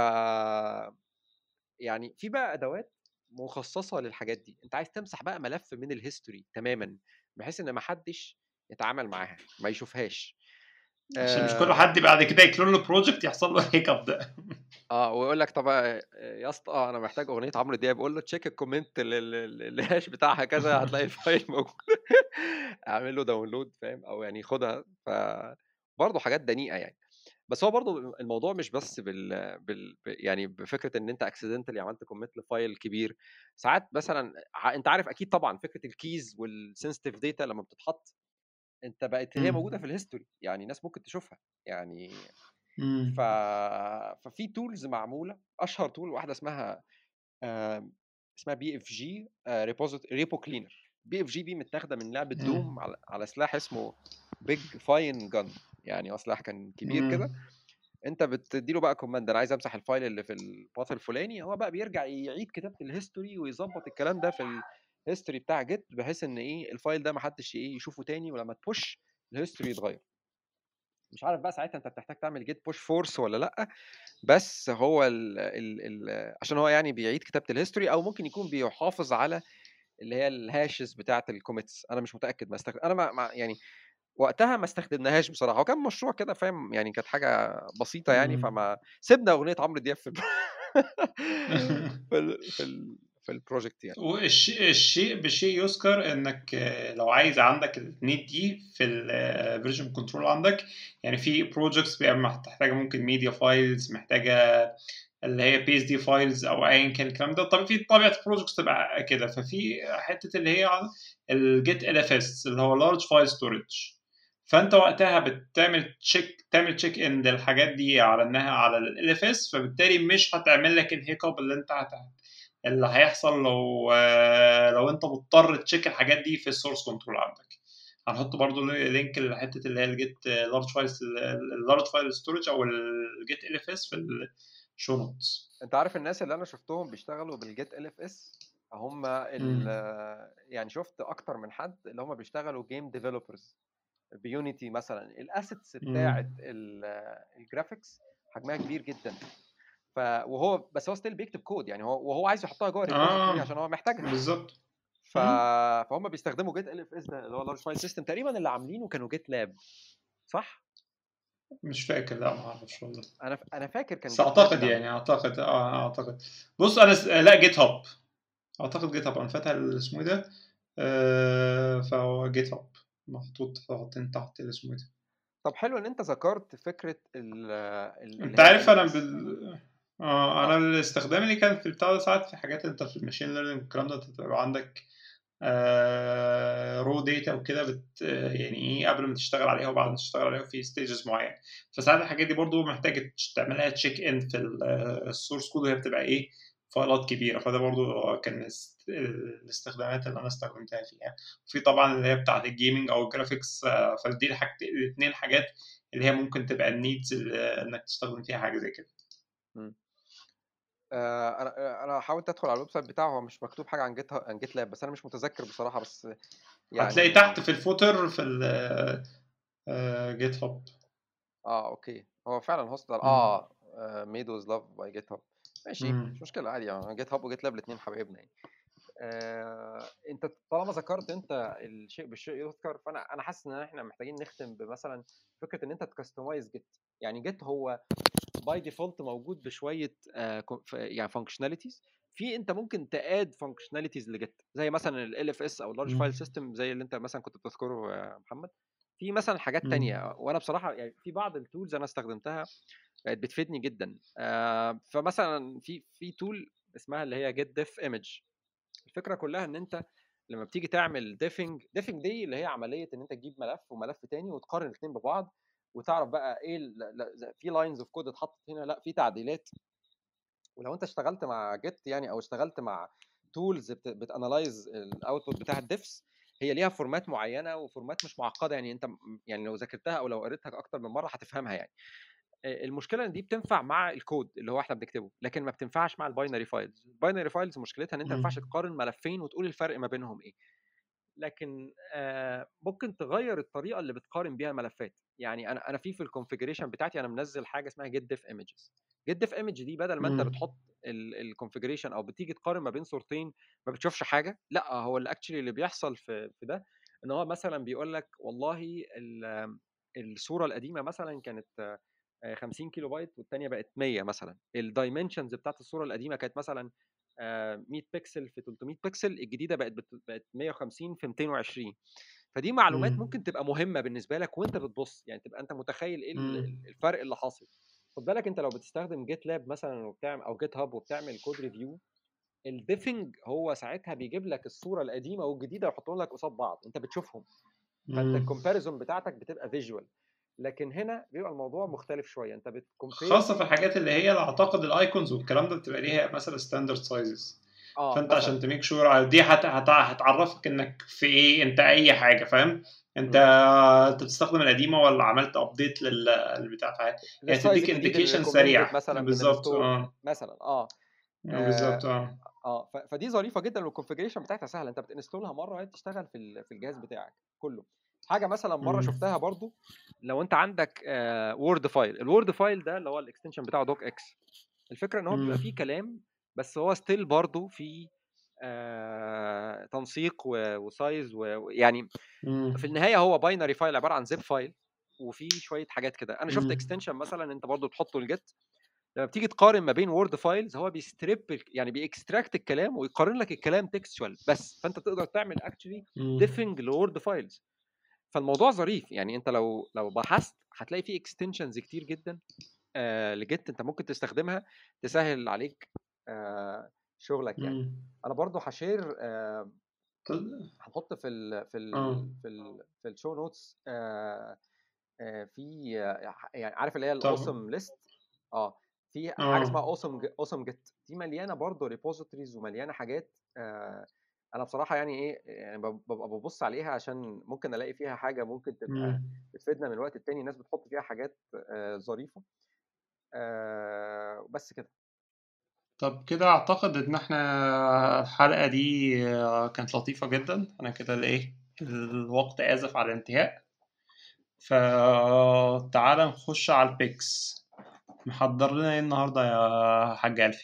يعني في بقى ادوات مخصصه للحاجات دي انت عايز تمسح بقى ملف من الهيستوري تماما بحيث ان ما حدش يتعامل معاها ما يشوفهاش عشان مش كل آه حد بعد كده يكلون له بروجكت يحصل له الهيكب ده آه، ويقول لك طب آآ يا اسطى أنا محتاج أغنية عمرو دياب، قُل له check الcomment ال ال ال الhash بتاعها كذا هتلاقي الفايل موجود اعمل له download فاهم، أو يعني خُدها ف برضه حاجات دنيئة يعني. بس هو برضه الموضوع مش بس بال بال ب يعني بفكرة إن أنت accidentally عملت commit لفايل كبير، ساعات مثلًا ع أنت عارف أكيد طبعًا فكرة الkeys والsensitive data لمّا بتتحط، أنت بقت هي موجودة إمم. في الhistory يعني ناس ممكن تشوفها، يعني إمم. ف ففي tools معمولة، أشهر tool واحدة اسمها آمم، اسمها BFG آآ reposit repo cleaner BFG دي متاخدة من لعبة إمم. doom على على سلاح اسمه big fine gun يعني هو سلاح كان كبير إمم. كده، أنت بتدّي له بقى command أنا عايز أمسح الفايل اللي في الpath الفلاني، هو بقى بيرجع يعيد كتابة الhistory ويضبّط الكلام ده في الhistory بتاع git بحيث إن إيه، الفايل ده ما حدش إيه، يشوفه تاني ولمّا تpush الhistory يتغيّر. مش عارف بقى ساعتها أنت بتحتاج تعمل git push force والّا لأ، بس هو ال ال ال عشان هو يعني بيعيد كتابة الhistory أو ممكن يكون بيحافظ على اللي هي الhashes بتاعة الcommits أنا مش متأكد ما استخ أنا ما ما يعني وقتها ما استخدمناهاش بصراحة، هو كان مشروع كده فاهم، يعني كانت حاجة بسيطة يعني إمم. فما سِبنا أغنية عمرو دياب في ال في ال في ال في الproject يعني. والش الشيء بالشيء يُذكر إنّك لو عايز عندك النيد دي في الversion control عندك، يعني في projects بيبقى محتاجة ممكن media files محتاجة اللي هي PSD files أو أيًا كان الكلام ده، طب في طبيعة الprojects تبقى كده، ففي حتّة اللي هي الget LFS اللي هو large file storage فأنت وقتها بتعمل check تعمل check in للحاجات دي على إنها على الLFS فبالتالي مش هتعمل لك الhiccup اللي أنت هت اللي هيحصل لو لو أنت مضطر تcheck الحاجات دي في الsource control عندك. هنحط برضه لينك لحتّة اللي هي الget large files الlarge file storage أو الget LFS في الshow notes. أنت عارف الناس اللي أنا شُفتهم بيشتغلوا بالget LFS هم ال إمم. يعني شُفت أكتر من حد اللي هم بيشتغلوا game developers بunity مثلًا الassets بتاعة إمم. ال الgraphics حجمها كبير جدًا. ف وهو بس هو still بيكتب كود يعني هو وهو عايز يحطها جوّه الrepository آه، عشان هو محتاجها. بالضبط. ف إمم. فهُم بيستخدموا get LFS ده اللي هو large file system تقريبًا اللي عاملينه كانوا GitLab صح؟ مش فاكر لأ ما أعرفش والله. أنا ف أنا فاكر كان بس GitLab أعتقد اللي يعني عاملينه. أعتقد آه، أعتقد. بُص أنا س لأ GitHub أعتقد GitHub أنا فاتح ال اسمه إيه ده، آآ فهو GitHub محطوط حاطين تحت ال اسمه إيه ده. طب حلو إن أنت ذكرت فكرة ال ال اللي أنت هي عارف أنا الLFS. بال آه، أنا آه. الاستخدام اللي كان في البتاع ده ساعات في حاجات أنت في الmachine learning والكلام ده أنت بتبقى عندك آآ raw data وكده بت يعني إيه قبل ما تشتغل عليها وبعد ما تشتغل عليها في stages معيّنة، فساعات الحاجات دي برضه محتاج تش تعملها check in في ال الsource code وهي بتبقى إيه فايلات كبيرة، فده برضه كان است الاستخدامات اللي أنا استخدمتها فيها. في طبعًا اللي هي بتاعة الgaming أو الgraphics فدي الحاجت الاتنين حاجات اللي هي ممكن تبقى الneeds ال إنّك تستخدم فيها حاجة زي كده. إمم. آآ أنا آآ أنا حاولت أدخل على الwebsite بتاعه هو مش مكتوب حاجة عن Git عن GitLab بس أنا مش متذكر بصراحة بس هتلاقي يعني تحت في الfooter في ال آآ GitHub. آه، أوكي. هو فعلًا hosted على إمم. آه، آآ made with love by GitHub ماشي، إمم. مش مشكلة عادي يعني GitHub وGitLab الاتنين حبايبنا يعني. آآ أنت طالما ذكرت أنت الشيء بالشيء يُذكر، فأنا أنا حاسس إن إحنا محتاجين نختم بمثلًا فكرة إن أنت تcustomize Git. يعني Git هو by default موجود بشوية آآ ك ف يعني functionalities في أنت ممكن تadd functionalities لGit زي مثلًا الLFS أو الlarge file إمم. system زي اللي أنت مثلًا كنت بتذكره يا محمد. في مثلًا حاجات إمم. تانية وأنا بصراحة يعني في بعض الtools أنا استخدمتها بقت بتفيدني جدًا. آآ فمثلًا في في tool اسمها اللي هي get diff image الفكرة كلّها إن أنت لمّا بتيجي تعمل diffing diffing دي اللي هي عملية إن أنت تجيب ملف وملف تاني وتقارن الاتنين ببعض وتعرف بقى إيه ال ل ز في lines of code اتحطت هنا لأ في تعديلات. ولو أنت اشتغلت مع Git يعني أو اشتغلت مع tools بت بتanalyze الoutput بتاع الdiffs هي ليها فورمات معيّنة وفورمات مش معقدة يعني أنت م يعني لو ذاكرتها أو لو قريتها أكتر من مرّة هتفهمها يعني. آآ المشكلة إن دي بتنفع مع الكود اللي هو إحنا بنكتبه، لكن ما بتنفعش مع الbinary files. الbinary files مشكلتها إن أنت ما ينفعش إمم. تقارن ملفين وتقول الفرق ما بينهم إيه. لكن آآ ممكن تغيّر الطريقة اللي بتقارن بيها الملفات. يعني أنا أنا في في الconfiguration بتاعتي أنا منزّل حاجة اسمها get diff images. get diff image دي بدل ما أنت إمم. بتحط ال الconfiguration أو بتيجي تقارن ما بين صورتين ما بتشوفش حاجة، لأ هو اللي actually اللي بيحصل في في ده إن هو مثلًا بيقول لك والله ال الصورة القديمة مثلًا كانت آه، 50 كيلو بايت والتانيه بقت 100 مثلا الدايمنشنز بتاعت الصوره القديمه كانت مثلا آه، 100 بكسل في 300 بكسل الجديده بقت بت- بقت 150 في 220 فدي معلومات مم. ممكن تبقى مهمه بالنسبه لك وانت بتبص يعني تبقى انت متخيل ايه ال- مم. ال- الفرق اللي حاصل خد بالك انت لو بتستخدم جيت لاب مثلا وبتعمل او جيت هاب وبتعمل كود ريفيو الديفنج هو ساعتها بيجيب لك الصوره القديمه والجديده ويحطهم لك قصاد بعض انت بتشوفهم فانت مم. الكومباريزون بتاعتك بتبقى فيجوال لكن هنا بيبقى الموضوع مختلف شويه انت بتكومبير خاصة في الحاجات اللي هي اللي اعتقد الايكونز والكلام ده بتبقى ليها مثلا ستاندرد سايزز اه فانت مثلا عشان تميك شور دي هت... هت... هتعرفك انك في ايه انت اي حاجه فاهم انت مم. انت بتستخدم القديمه ولا عملت ابديت لل... للبتاع فهي يعني السايز تديك الجديد انديكيشن الريكومندد سريع مثلا من بالظبط الستور اه مثلا اه بالظبط اه, اه آه. ف- فدي ظريفه جدا والكونفجريشن بتاعتها سهله انت بتنستولها مره وهي تشتغل في ال- في الجهاز بتاعك كله حاجه مثلا مره مم. شفتها برضو لو انت عندك وورد فايل الوورد فايل ده اللي هو الاكستنشن بتاعه دوك اكس الفكره ان هو بيبقى فيه مم. كلام بس هو ستيل برضو فيه آه تنسيق و- وسايز ويعني مم. في النهايه هو باينري فايل عباره عن زيب فايل وفي شويه حاجات كده انا شفت مم. اكستنشن مثلا انت برضو تحطه الجيت لما بتيجي تقارن ما بين وورد فايلز هو بيستريب ال- يعني بيكستراكت الكلام ويقارن لك الكلام تكستوال بس فانت تقدر تعمل اكشلي مم. ديفنج لوورد فايلز فالموضوع ظريف يعني انت لو لو بحثت هتلاقي فيه اكستنشنز كتير جدا آه لجيت انت ممكن تستخدمها تسهل عليك آه شغلك يعني مم. انا برضو هشير آه طب- هنحط في ال في ال اه في ال في الشو نوتس آه آه في آه يعني عارف اللي هي طب الاوسم ليست اه في حاجه اسمها اه اوسم اوسم جيت دي مليانه برضه ريبوزيتوريز ومليانه حاجات آه انا بصراحه يعني ايه يعني بب- ببقى ببص عليها عشان ممكن الاقي فيها حاجه ممكن تبقى مم. بتفيدنا من وقت التاني الناس بتحط فيها حاجات آه ظريفه آه بس كده طب كده اعتقد ان احنا الحلقة دي آه، كانت لطيفة جدا انا كده الايه الوقت آسف على الانتهاء فتعالى نخش على البيكس محضر لنا ايه النهارده يا حاج ألفي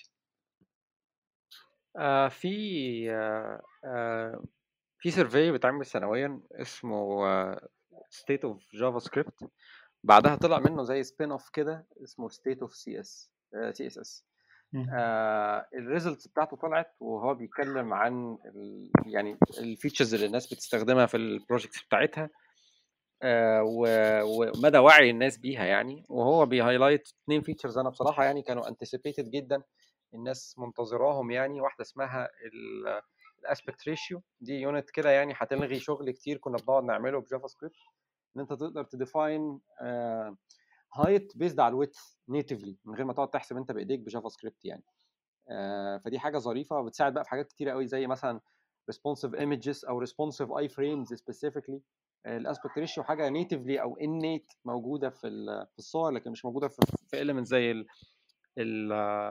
آه في آه آه في سيرفي بيتعمل سنويا اسمه آه State of JavaScript بعدها طلع منه زي سبين اوف كده اسمه State of CS آه CSS مم. آه الريزلتس بتاعته طلعت وهو بيتكلم عن ال يعني الفيتشرز اللي الناس بتستخدمها في البروجكتس بتاعتها آه و- ومدى وعي الناس بيها يعني وهو بيهايلايت اثنين فيتشرز انا بصراحه يعني كانوا انتسيبيتد جدا الناس منتظراهم يعني واحده اسمها الاسبكت ريشيو دي يونت كده يعني هتلغي شغل كتير كنا بنقعد نعمله بجافا سكريبت ان انت تقدر تديفاين هايت بيزد على الويدث نيتفلي من غير ما تقعد تحسب انت بايديك بجافا سكريبت يعني آه، فدي حاجه ظريفه وبتساعد بقى في حاجات كتيره قوي زي مثلا responsive images او responsive اي فريمز specifically الاسبكت ريشيو حاجه نيتفلي او innate موجوده في ال- في الصور لكن مش موجوده في في element زي ال ال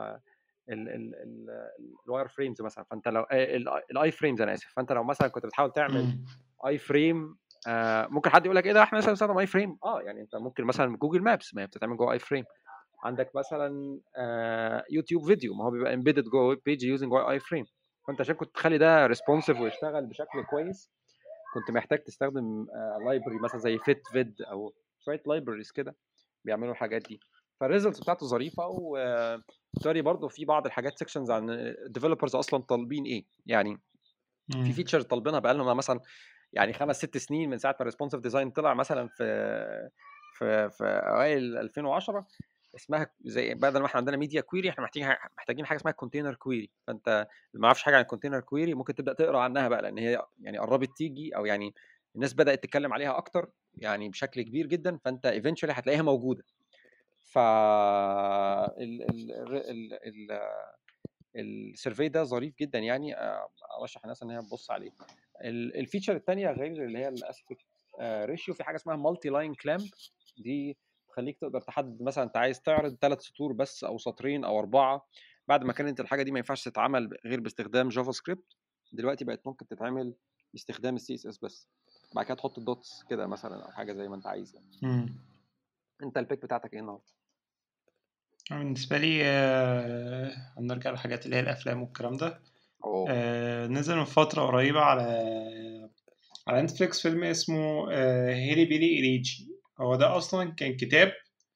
الواير فريمز مثلا فانت لو الاي فريمز انا اسف فانت لو مثلا كنت بتحاول تعمل مم. اي فريم آه ممكن حد يقول لك ايه ده احنا مثلا بنستخدم اي فريم اه يعني انت ممكن مثلا جوجل مابس ما هي بتتعمل جوه اي فريم عندك مثلا آه يوتيوب فيديو ما هو بيبقى امبيدد جوه ويب بيج يوزنج اي فريم فانت عشان كنت تخلي ده ريسبونسيف ويشتغل بشكل كويس كنت محتاج تستخدم لايبرري مثلا زي فيت فيد او شويه لايبرريز كده بيعملوا الحاجات دي فالريزلتس بتاعته ظريفه وبالتالي برضه في بعض الحاجات سيكشنز عن الديفلوبرز اصلا طالبين ايه يعني في مم. فيتشر طالبينها بقى لهم مثلا يعني خمس ست سنين من ساعه ما ريسبونسيف ديزاين طلع مثلا في في في اوائل 2010 اسمها زي بدل ما احنا عندنا ميديا كويري احنا محتاجين محتاجين حاجه اسمها كونتينر كويري فانت اللي ما يعرفش حاجه عن الكونتينر كويري ممكن تبدا تقرا عنها بقى لان هي يعني قربت تيجي او يعني الناس بدات تتكلم عليها اكتر يعني بشكل كبير جدا فانت ايفينشولي هتلاقيها موجوده ف ال ال ال ال السيرفي ده ظريف جدا يعني آه، ارشح الناس ان هي تبص عليه ال- الفيتشر الثانيه غير اللي هي الاسبكت ريشيو في حاجه اسمها مالتي لاين كلامب دي تخليك تقدر تحدد مثلا انت عايز تعرض ثلاث سطور بس او سطرين او اربعه بعد ما كانت الحاجه دي ما ينفعش تتعمل غير باستخدام جافا سكريبت دلوقتي بقت ممكن تتعمل باستخدام السي اس اس بس بعد كده تحط الدوتس كده مثلا او حاجه زي ما انت عايز يعني. مم. انت البيك بتاعتك ايه النهارده؟ بالنسبة لي آه، هنرجع للحاجات اللي هي الأفلام والكلام ده اوه آه، نزل من فترة قريبة على على نتفليكس فيلم اسمه آه، هيري بيري إليجي هو ده أصلا كان كتاب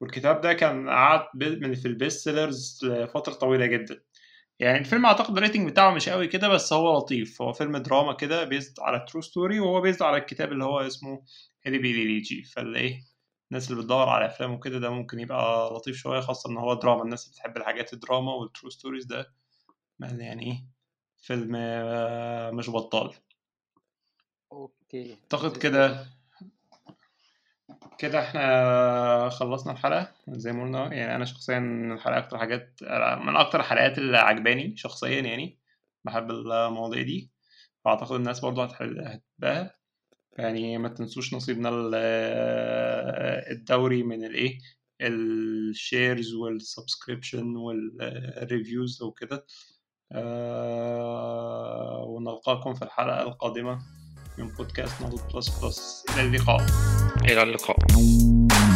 والكتاب ده كان قعد ب- من في البيست سيلرز لفترة طويلة جدا يعني الفيلم اعتقد الريتنج بتاعه مش قوي كده بس هو لطيف هو فيلم دراما كده بيزد على ترو ستوري وهو بيزد على الكتاب اللي هو اسمه هيلي بيلي ليجي فاللي ايه الناس اللي بتدور على افلام وكده ده ممكن يبقى لطيف شويه خاصه ان هو دراما الناس اللي بتحب الحاجات الدراما والترو ستوريز ده يعني ايه فيلم آه، مش بطال اوكي اعتقد كده كده احنا خلصنا الحلقة زي ما قلنا يعني انا شخصيا الحلقة اكتر حاجات من اكتر الحلقات اللي عجباني شخصيا يعني بحب المواضيع دي فاعتقد الناس برضو هتحب- هتحبها يعني ما تنسوش نصيبنا ال- الدوري من الايه الشيرز والسبسكريبشن والريفيوز وكده آه، ونلقاكم في الحلقة القادمة من بودكاست نضج بلس بلس إلى اللقاء الى اللقاء